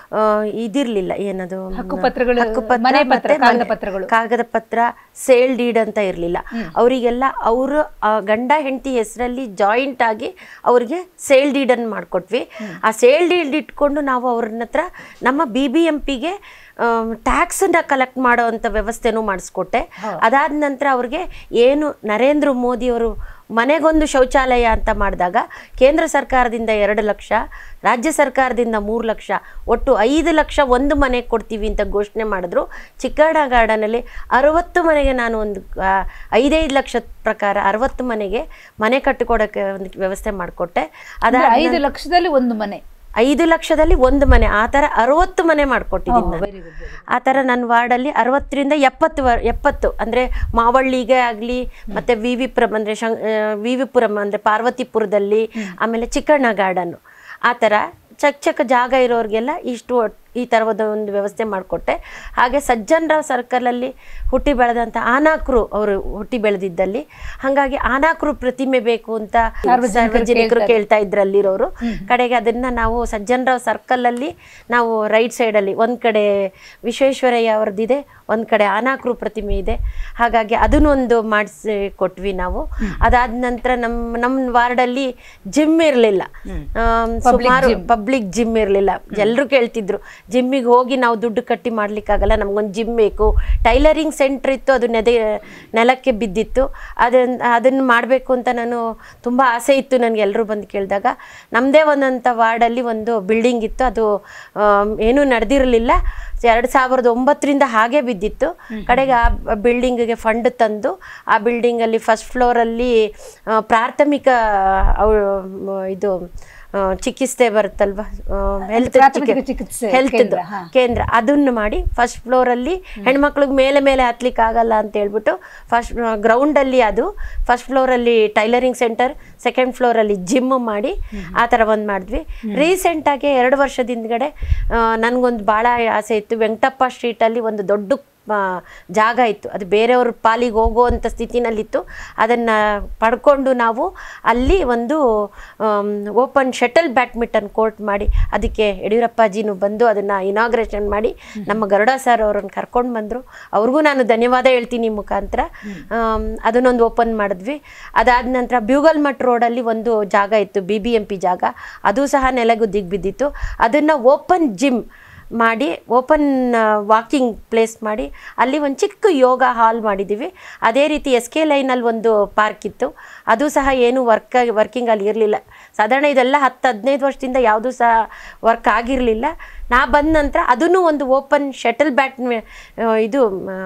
ಇದಿರಲಿಲ್ಲ ಏನದು ಹಕ್ಕುಪತ್ರಗಳು, ಹಕ್ಕುಪತ್ರ ಮನೆ ಪತ್ರ, ಮತ್ತೆ ಕಾಗದ ಮನೆ- ಪತ್ರಗಳು. ಕಾಗದ ಪತ್ರ ಸೇಲ್ ಡೀಡ್ ಅಂತ ಇರಲಿಲ್ಲ ಅವರಿಗೆಲ್ಲ ಅವರು ಗಂಡ ಹೆಂಡತಿ ಹೆಸರಲ್ಲಿ ಜಾಯಿಂಟ್ ಆಗಿ ಅವ್ರಿಗೆ ಸೇಲ್ ಡೀಡನ್ನು ಮಾಡಿಕೊಟ್ವಿ ಆ ಸೇಲ್ ಡೀಡ್ ಇಟ್ಕೊಂಡು ನಾವು ಅವ್ರನ್ನ ಹತ್ರ ನಮ್ಮ ಬಿ ಬಿ ಎಂ ಪಿಗೆ ಟ್ಯಾಕ್ಸನ್ನ ಕಲೆಕ್ಟ್ ಮಾಡೋ ಅಂಥ ವ್ಯವಸ್ಥೆನೂ ಮಾಡಿಸ್ಕೊಟ್ಟೆ ಅದಾದ ನಂತರ ಅವ್ರಿಗೆ ಏನು ನರೇಂದ್ರ ಮೋದಿಯವರು ಮನೆಗೊಂದು ಶೌಚಾಲಯ ಅಂತ ಮಾಡಿದಾಗ ಕೇಂದ್ರ ಸರ್ಕಾರದಿಂದ ಎರಡು ಲಕ್ಷ ರಾಜ್ಯ ಸರ್ಕಾರದಿಂದ ಮೂರು ಲಕ್ಷ ಒಟ್ಟು ಐದು ಲಕ್ಷ ಒಂದು ಮನೆಗೆ ಕೊಡ್ತೀವಿ ಅಂತ ಘೋಷಣೆ ಮಾಡಿದ್ರು ಚಿಕ್ಕಣ್ಣ ಗಾರ್ಡನಲ್ಲಿ ಅರವತ್ತು ಮನೆಗೆ ನಾನು ಒಂದು ಆ, ಐದೈದು ಲಕ್ಷ ಪ್ರಕಾರ ಅರವತ್ತು ಮನೆಗೆ ಮನೆ ಕಟ್ಟಿಕೊಡೋಕ್ಕೆ ಒಂದು ವ್ಯವಸ್ಥೆ ಮಾಡಿಕೊಟ್ಟೆ ಅಂದ್ರೆ ಅದಾದ ಐದು ಲಕ್ಷದಲ್ಲಿ ಒಂದು ಮನೆ ಐದು ಲಕ್ಷದಲ್ಲಿ ಒಂದು ಮನೆ ಆ ಥರ ಅರವತ್ತು ಮನೆ ಮಾಡ್ಕೊಟ್ಟಿದ್ದೀನಿ ನಾನು ವೆರಿ ಗುಡ್ ಆ ಥರ ನನ್ನ ವಾರ್ಡಲ್ಲಿ ಅರವತ್ತರಿಂದ ಎಪ್ಪತ್ತು ವರ್ ಎಪ್ಪತ್ತು ಅಂದರೆ ಮಾವಳ್ಳಿಗೆ ಆಗಲಿ ಮತ್ತು ವಿ ವಿ ಪುರಂ ಅಂದರೆ ಶಂ ವಿ ವಿ ಪುರಂ ಅಂದರೆ ಪಾರ್ವತಿಪುರದಲ್ಲಿ ಆಮೇಲೆ ಚಿಕ್ಕಣ್ಣ ಗಾರ್ಡನ್ನು ಆ ಥರ ಚಕ್ ಚಕ್ ಜಾಗ ಇರೋರಿಗೆಲ್ಲ ಇಷ್ಟು ಒಟ್- ಈ ಥರದ ಒಂದು ವ್ಯವಸ್ಥೆ ಮಾಡಿಕೊಟ್ಟೆ ಹಾಗೆ ಸಜ್ಜನರಾವ್ ಸರ್ಕಲಲ್ಲಿ ಹುಟ್ಟಿ ಬೆಳೆದಂಥ ಆನಾಕ್ರು ಅವರು ಹುಟ್ಟಿ ಬೆಳೆದಿದ್ದಲ್ಲಿ ಹಾಗಾಗಿ ಆನಾಕ್ರು ಪ್ರತಿಮೆ ಬೇಕು ಅಂತ ಸಾರ್ವಜನಿಕರು ಕೇಳ್ತಾ ಇದ್ರು ಅಲ್ಲಿರೋರು ಕಡೆಗೆ ಅದನ್ನ ನಾವು ಸಜ್ಜನರಾವ್ ಸರ್ಕಲಲ್ಲಿ ನಾವು ರೈಟ್ ಸೈಡಲ್ಲಿ ಒಂದು ಕಡೆ ವಿಶ್ವೇಶ್ವರಯ್ಯ ಅವ್ರದ್ದಿದೆ ಒಂದು ಕಡೆ ಆನಾಕ್ರು ಪ್ರತಿಮೆ ಇದೆ ಹಾಗಾಗಿ ಅದನ್ನೊಂದು ಮಾಡಿಸಿ ಕೊಟ್ವಿ ನಾವು ಅದಾದ ನಂತರ ನಮ್ಮ ನಮ್ಮ ವಾರ್ಡಲ್ಲಿ ಜಿಮ್ ಇರಲಿಲ್ಲ ಸುಮಾರು ಪಬ್ಲಿಕ್ ಜಿಮ್ ಇರಲಿಲ್ಲ ಎಲ್ಲರೂ ಕೇಳ್ತಿದ್ರು ಜಿಮ್ಮಿಗೆ ಹೋಗಿ ನಾವು ದುಡ್ಡು ಕಟ್ಟಿ ಮಾಡ್ಲಿಕ್ಕಾಗಲ್ಲ ನಮಗೊಂದು ಜಿಮ್ ಬೇಕು ಟೈಲರಿಂಗ್ ಸೆಂಟ್ರ್ ಇತ್ತು ಅದು ನೆದೆ ನೆಲಕ್ಕೆ ಬಿದ್ದಿತ್ತು ಅದನ್ನ ಅದನ್ನು ಮಾಡಬೇಕು ಅಂತ ನಾನು ತುಂಬ ಆಸೆ ಇತ್ತು ನನಗೆ ಎಲ್ಲರೂ ಬಂದು ಕೇಳಿದಾಗ ನಮ್ಮದೇ ಒಂದಂಥ ವಾರ್ಡಲ್ಲಿ ಒಂದು ಬಿಲ್ಡಿಂಗ್ ಇತ್ತು ಅದು ಆಮ್, ಏನೂ ನಡೆದಿರಲಿಲ್ಲ ಎರಡು ಸಾವಿರದ ಒಂಬತ್ತರಿಂದ ಹಾಗೆ ಬಿದ್ದಿತ್ತು ಕಡೆಗೆ ಆ ಬಿಲ್ಡಿಂಗಿಗೆ ಫಂಡ್ ತಂದು ಆ ಬಿಲ್ಡಿಂಗಲ್ಲಿ ಫಸ್ಟ್ ಫ್ಲೋರಲ್ಲಿ ಪ್ರಾಥಮಿಕ ಅವ್- ಇದು ಆ, ಚಿಕಿತ್ಸೆ ಬರುತ್ತಲ್ವಾ ಹೆಲ್ತ್ ಪ್ರಾಥಮಿಕ ಚಿಕಿತ್ಸೆ ಹೆಲ್ತ್ ಕೇಂದ್ರ, ಹಾ. ಕೇಂದ್ರ ಅದನ್ನು ಮಾಡಿ ಫಸ್ಟ್ ಫ್ಲೋರಲ್ಲಿ ಹೆಣ್ಮಕ್ಳಿಗೆ ಮೇಲೆ ಮೇಲೆ ಹತ್ಲಿಕ್ಕೆ ಆಗಲ್ಲ ಅಂತ ಹೇಳ್ಬಿಟ್ಟು ಫಸ್ಟ್ ಗ್ರೌಂಡಲ್ಲಿ ಅದು ಫಸ್ಟ್ ಫ್ಲೋರಲ್ಲಿ ಟೈಲರಿಂಗ್ ಸೆಂಟರ್ ಸೆಕೆಂಡ್ ಫ್ಲೋರಲ್ಲಿ ಜಿಮ್ ಮಾಡಿ ಆ ಥರ ಒಂದು ಮಾಡಿದ್ವಿ ರೀಸೆಂಟಾಗಿ ಎರಡು ವರ್ಷದ ಹಿಂದ್ಗಡೆ ನನಗೊಂದು ಭಾಳ ಆಸೆ ಇತ್ತು ವೆಂಕಟಪ್ಪ ಸ್ಟ್ರೀಟಲ್ಲಿ ಒಂದು ದೊಡ್ಡ ಆ, ಜಾಗ ಇತ್ತು ಅದು ಬೇರೆಯವ್ರ ಪಾಲಿಗೆ ಹೋಗುವಂಥ ಸ್ಥಿತಿನಲ್ಲಿತ್ತು ಅದನ್ನು ಪಡ್ಕೊಂಡು ನಾವು ಅಲ್ಲಿ ಒಂದು ಓಪನ್ ಶಟಲ್ ಬ್ಯಾಡ್ಮಿಂಟನ್ ಕೋರ್ಟ್ ಮಾಡಿ ಅದಕ್ಕೆ ಯಡಿಯೂರಪ್ಪಾಜಿನೂ ಬಂದು ಅದನ್ನು ಇನಾಗ್ರೇಷನ್ ಮಾಡಿ ನಮ್ಮ ಗರುಡ ಸರ್ ಅವರನ್ನು ಕರ್ಕೊಂಡು ಬಂದರು ಅವ್ರಿಗೂ ನಾನು ಧನ್ಯವಾದ ಹೇಳ್ತೀನಿ ಈ ಮುಖಾಂತರ ಆಮ್, ಅದನ್ನೊಂದು ಓಪನ್ ಮಾಡಿದ್ವಿ ಅದಾದ ನಂತರ ಬ್ಯೂಗಲ್ ಮಠ್ ರೋಡಲ್ಲಿ ಒಂದು ಜಾಗ ಇತ್ತು ಬಿ ಬಿ ಎಂ ಪಿ ಜಾಗ ಅದು ಸಹ ನೆಲಗುದ್ದಿಗೆ ಬಿದ್ದಿತ್ತು ಅದನ್ನು ಓಪನ್ ಜಿಮ್ ಮಾಡಿ ಓಪನ್ ವಾಕಿಂಗ್ ಪ್ಲೇಸ್ ಮಾಡಿ ಅಲ್ಲಿ ಒಂದು ಚಿಕ್ಕ ಯೋಗ ಹಾಲ್ ಮಾಡಿದ್ದೀವಿ ಅದೇ ರೀತಿ ಎಸ್ ಕೆ ಲೈನಲ್ಲಿ ಒಂದು ಪಾರ್ಕ್ ಇತ್ತು ಅದು ಸಹ ಏನು ವರ್ಕ್ ವರ್ಕಿಂಗ್ ಅಲ್ಲಿ ಇರಲಿಲ್ಲ ಸಾಧಾರಣ ಇದೆಲ್ಲ ಹತ್ತು ಹದಿನೈದು ವರ್ಷದಿಂದ ಯಾವುದೂ ಸಹ ವರ್ಕ್ ಆಗಿರಲಿಲ್ಲ ನಾ ಬಂದ ನಂತರ ಅದನ್ನು ಒಂದು ಓಪನ್ ಶಟಲ್ ಬ್ಯಾಟ್ ಇದು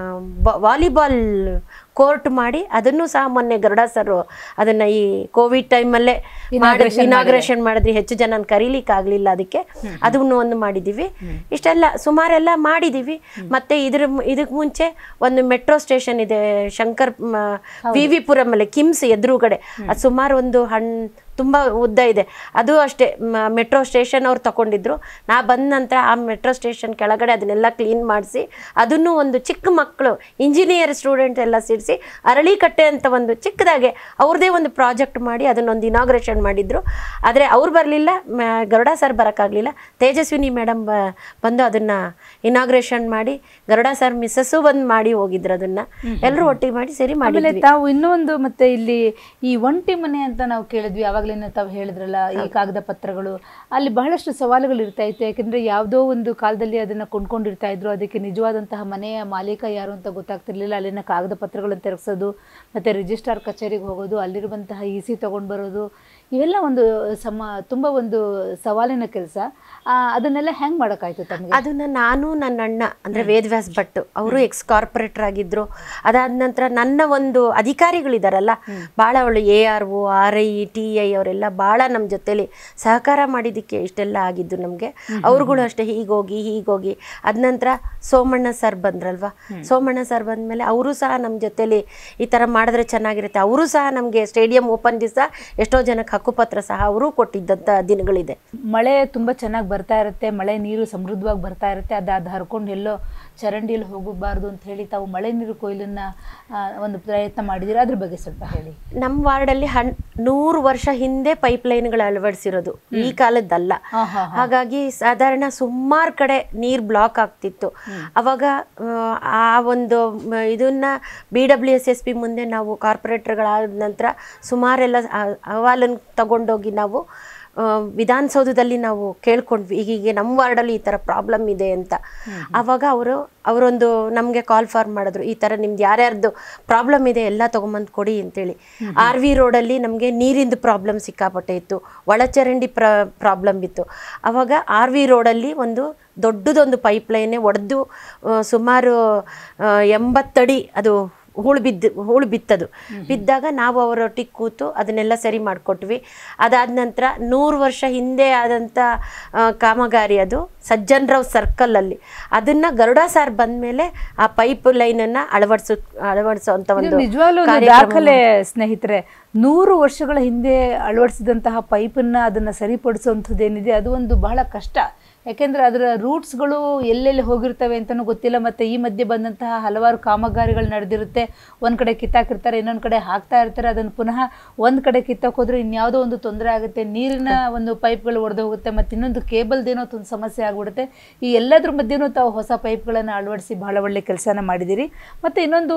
ವಾಲಿಬಾಲ್ ಕೋರ್ಟ್ ಮಾಡಿ ಅದನ್ನು ಸಹ ಮೊನ್ನೆ ಗರುಡ ಸರ್ ಅದನ್ನು ಈ ಕೋವಿಡ್ ಟೈಮಲ್ಲೇ ಇನಾಗ್ರೇಷನ್ ಮಾಡಿದ್ರಿ ಹೆಚ್ಚು ಜನ ಕರೀಲಿಕ್ಕೆ ಆಗಲಿಲ್ಲ ಅದಕ್ಕೆ ಅದನ್ನು ಒಂದು ಮಾಡಿದ್ದೀವಿ ಇಷ್ಟೆಲ್ಲ ಸುಮಾರೆಲ್ಲ ಮಾಡಿದ್ದೀವಿ ಮತ್ತೆ ಇದ್ರ ಇದಕ್ಕೆ ಮುಂಚೆ ಒಂದು ಮೆಟ್ರೋ ಸ್ಟೇಷನ್ ಇದೆ ಶಂಕರ್ ವಿ ವಿ ಪುರಮಲ್ಲಿ ಕಿಮ್ಸ್ ಎದುರುಗಡೆ ಅದು ಸುಮಾರು ಒಂದು ಹಣ್ ತುಂಬ ಉದ್ದ ಇದೆ ಅದು ಅಷ್ಟೇ ಮೆಟ್ರೋ ಸ್ಟೇಷನ್ ಅವ್ರು ತಗೊಂಡಿದ್ರು ನಾ ಬಂದ ನಂತರ ಆ ಮೆಟ್ರೋ ಸ್ಟೇಷನ್ ಕೆಳಗಡೆ ಅದನ್ನೆಲ್ಲ ಕ್ಲೀನ್ ಮಾಡಿಸಿ ಅದನ್ನು ಒಂದು ಚಿಕ್ಕ ಮಕ್ಕಳು ಇಂಜಿನಿಯರ್ ಸ್ಟೂಡೆಂಟ್ ಎಲ್ಲ ಸೇರಿಸಿ ಅರಳಿಕಟ್ಟೆ ಅಂತ ಒಂದು ಚಿಕ್ಕದಾಗೆ ಅವ್ರದ್ದೇ ಒಂದು ಪ್ರಾಜೆಕ್ಟ್ ಮಾಡಿ ಅದನ್ನೊಂದು ಇನಾಗ್ರೇಷನ್ ಮಾಡಿದ್ರು ಆದರೆ ಅವ್ರು ಬರಲಿಲ್ಲ ಗರುಡ ಸರ್ ಬರೋಕ್ಕಾಗಲಿಲ್ಲ ತೇಜಸ್ವಿನಿ ಮೇಡಮ್ ಬಂದು ಅದನ್ನು ಇನಾಗ್ರೇಷನ್ ಮಾಡಿ ಗರುಡ ಸರ್ ಮಿಸ್ಸಸ್ಸು ಬಂದು ಮಾಡಿ ಹೋಗಿದ್ರು ಅದನ್ನು ಎಲ್ಲರೂ ಒಟ್ಟಿಗೆ ಮಾಡಿ ಸರಿ ಆಮೇಲೆ ಮಾಡಿದ್ವಿ ತಾವು ಇನ್ನೊಂದು ಮತ್ತೆ ಇಲ್ಲಿ ಈ ಒಂಟಿ ಮನೆ ಅಂತ ನಾವು ಕೇಳಿದ್ವಿ ಆವಾಗಲೇ ತಾವು ಹೇಳಿದ್ರಲ್ಲ ಈ ಕಾಗದ ಪತ್ರಗಳು ಅಲ್ಲಿ ಬಹಳಷ್ಟು ಸವಾಲುಗಳು ಇರ್ತಾ ಇತ್ತು ಯಾಕಂದ್ರೆ ಯಾವುದೋ ಒಂದು ಕಾಲದಲ್ಲಿ ಅದನ್ನ ಕೊಂಡ್ಕೊಂಡಿರ್ತಾ ಇದ್ರು ಅದಕ್ಕೆ ನಿಜವಾದಂತಹ ಮನೆಯ ಮಾಲೀಕ ಯಾರು ಅಂತ ಗೊತ್ತಾಗ್ತಿರ್ಲಿಲ್ಲ ಅಲ್ಲಿನ ಕಾಗದ ಪತ್ರಗಳನ್ನು ತೆರಗಿಸೋದು ಮತ್ತೆ ರಿಜಿಸ್ಟ್ರಾರ್ ಕಚೇರಿಗೆ ಹೋಗೋದು ಅಲ್ಲಿರುವಂತಹ ಇ ಸಿ ತಗೊಂಡು ಬರೋದು ಇವೆಲ್ಲ ಒಂದು ಸಮ ತುಂಬ ಒಂದು ಸವಾಲಿನ ಕೆಲಸ ಅದನ್ನೆಲ್ಲ ಹೆಂಗ್ ಮಾಡೋಕ್ಕಾಯ್ತು ತಮಗೆ ಅದನ್ನ ನಾನು ನನ್ನ ಅಣ್ಣ ಅಂದ್ರೆ ವೇದವ್ಯಾಸ್ ಭಟ್ ಅವರು ಎಕ್ಸ್ ಕಾರ್ಪೊರೇಟರ್ ಆಗಿದ್ರು ಅದಾದ ನಂತರ ನನ್ನ ಒಂದು ಅಧಿಕಾರಿಗಳಿದಾರಲ್ಲ ಭಾಳ ಒಳ್ಳೆ A R O R I T I ಅವರೆಲ್ಲ ಭಾಳ ನಮ್ಮ ಜೊತೆಲಿ ಸಹಕಾರ ಮಾಡಿದ್ದಕ್ಕೆ ಇಷ್ಟೆಲ್ಲ ಆಗಿದ್ದು ನಮಗೆ ಅವ್ರುಗಳು ಅಷ್ಟೇ ಹೀಗೋಗಿ ಹೀಗೋಗಿ ಅದ ನಂತರ ಸೋಮಣ್ಣ ಸರ್ ಬಂದ್ರಲ್ವಾ ಸೋಮಣ್ಣ ಸರ್ ಬಂದಮೇಲೆ ಅವರು ಸಹ ನಮ್ಮ ಜೊತೆಲಿ ಈ ಥರ ಮಾಡಿದ್ರೆ ಚೆನ್ನಾಗಿರುತ್ತೆ ಅವರು ಸಹ ನಮಗೆ ಸ್ಟೇಡಿಯಂ ಓಪನ್ ದಿವಸ ಎಷ್ಟೋ ಜನಕ್ಕೆ ಹಕ್ಕುಪತ್ರ ಸಹ ಅವರು ಕೊಟ್ಟಿದ್ದಂಥ ದಿನಗಳಿದೆ ಮಳೆ ತುಂಬ ಚೆನ್ನಾಗಿ ಬರ್ತಾ ಇರುತ್ತೆ ಮಳೆ ನೀರು ಸಮೃದ್ಧವಾಗಿ ಬರ್ತಾ ಇರುತ್ತೆ ಅದು ಅದು ಹರ್ಕೊಂಡು ಎಲ್ಲೋ ಚರಂಡಿಯಲ್ಲಿ ಹೋಗಬಾರ್ದು ಅಂತ ಹೇಳಿ ತಾವು ಮಳೆ ನೀರು ಕೊಯ್ಲನ್ನ ಆ, ಒಂದು ಪ್ರಯತ್ನ ಮಾಡಿದ್ದೀರಾ ಅದ್ರ ಬಗ್ಗೆ ಸ್ವಲ್ಪ ಹೇಳಿ ನಮ್ಮ ವಾರ್ಡಲ್ಲಿ ಹಣ್ ನೂರು ವರ್ಷ ಹಿಂದೆ ಪೈಪ್ ಲೈನ್ಗಳು ಅಳವಡಿಸಿರೋದು ಈ ಕಾಲದ್ದಲ್ಲ ಹಾ, ಹಾ, ಹಾಗಾಗಿ ಸಾಧಾರಣ ಸುಮಾರು ಕಡೆ ನೀರು ಬ್ಲಾಕ್ ಆಗ್ತಿತ್ತು ಅವಾಗ ಆ, ಆ ಒಂದು ಮ, ಇದನ್ನ B W S S P ಮುಂದೆ ನಾವು ಕಾರ್ಪೊರೇಟರ್ಗಳಾದ ನಂತರ ಸುಮಾರೆಲ್ಲ ಆ- ಅಹವಾಲನ್ನು ತಗೊಂಡೋಗಿ ನಾವು ಆ, ವಿಧಾನಸೌಧದಲ್ಲಿ ನಾವು ಕೇಳ್ಕೊಂಡ್ವಿ ಹೀಗೆ ನಮ್ಮ ವಾರ್ಡಲ್ಲಿ ಈ ಥರ ಪ್ರಾಬ್ಲಮ್ ಇದೆ ಅಂತ ಆವಾಗ ಅವರು ಅವರೊಂದು ನಮಗೆ ಕಾಲ್ ಫಾರ್ಮ್ ಮಾಡಿದ್ರು ಈ ಥರ ನಿಮ್ದು ಯಾರ್ಯಾರ್ದು ಪ್ರಾಬ್ಲಮ್ ಇದೆ ಎಲ್ಲ ತೊಗೊಂಬಂದು ಕೊಡಿ ಅಂತೇಳಿ ಆರ್ ವಿ ರೋಡಲ್ಲಿ ನಮಗೆ ನೀರಿಂದು ಪ್ರಾಬ್ಲಮ್ ಸಿಕ್ಕಾಪಟ್ಟೆ ಇತ್ತು ಒಳಚರಂಡಿ ಪ್ರ ಪ್ರಾಬ್ಲಮ್ ಇತ್ತು ಆವಾಗ ಆರ್ ವಿ ರೋಡಲ್ಲಿ ಒಂದು ದೊಡ್ಡದೊಂದು ಪೈಪ್ ಲೈನೇ ಒಡೆದು ಸುಮಾರು ಆ, ಎಂಬತ್ತಡಿ ಅದು ಹೂಳು ಬಿದ್ದು ಹೂಳು ಬಿತ್ತದು ಬಿದ್ದಾಗ ನಾವು ಅವರೊಟ್ಟಿಗೆ ಕೂತು ಅದನ್ನೆಲ್ಲ ಸರಿ ಮಾಡಿಕೊಟ್ವಿ ಅದಾದ ನಂತರ ನೂರು ವರ್ಷ ಹಿಂದೆ ಆದಂಥ ಆ, ಕಾಮಗಾರಿ ಅದು ಸಜ್ಜನ್ರಾವ್ ಸರ್ಕಲಲ್ಲಿ ಅದನ್ನು ಗರುಡ ಸಾರ್ ಬಂದಮೇಲೆ ಆ ಪೈಪ್ ಲೈನನ್ನು ಅಳವಡಿಸೋ ಅಳವಡಿಸೋಂಥ ಇದು ಒಂದು ನಿಜವಾಗ್ಲೂ ಒಂದು ಕಾರ್ಯಕ್ರಮ ದಾಖಲೆ ಸ್ನೇಹಿತರೆ ನೂರು ವರ್ಷಗಳ ಹಿಂದೆ ಅಳವಡಿಸಿದಂತಹ ಪೈಪನ್ನ ಅದನ್ನ ಸರಿಪಡಿಸುವಂಥದ್ದೇನಿದೆ ಅದು ಒಂದು ಬಹಳ ಕಷ್ಟ ಯಾಕೆಂದ್ರೆ ಅದರ ರೂಟ್ಸ್ಗಳು ಎಲ್ಲೆಲ್ಲಿ ಹೋಗಿರ್ತವೆ ಅಂತಲೂ ಗೊತ್ತಿಲ್ಲ ಮತ್ತೆ ಈ ಮಧ್ಯೆ ಬಂದಂತಹ ಹಲವಾರು ಕಾಮಗಾರಿಗಳು ನಡೆದಿರುತ್ತೆ ಒಂದ್ ಕಡೆ ಕಿತ್ತಾಕಿರ್ತಾರೆ ಇನ್ನೊಂದ್ ಕಡೆ ಹಾಕ್ತಾ ಇರ್ತಾರೆ ಅದನ್ನು ಪುನಃ ಒಂದ್ ಕಡೆ ಕಿತ್ತಕ್ಕೆ ಹೋದ್ರೆ ಇನ್ಯಾವುದೋ ಒಂದು ತೊಂದರೆ ಆಗುತ್ತೆ ನೀರಿನ ಒಂದು ಪೈಪ್ಗಳು ಒಡೆದು ಹೋಗುತ್ತೆ ಮತ್ತೆ ಇನ್ನೊಂದು ಕೇಬಲ್ದೇನೋ ಒಂದು ಸಮಸ್ಯೆ ಆಗ್ಬಿಡುತ್ತೆ ಈ ಎಲ್ಲದ್ರ ಮಧ್ಯೆನೂ ತಾವು ಹೊಸ ಪೈಪ್ಗಳನ್ನು ಅಳವಡಿಸಿ ಬಹಳ ಒಳ್ಳೆ ಕೆಲಸನ ಮಾಡಿದ್ದೀರಿ ಮತ್ತೆ ಇನ್ನೊಂದು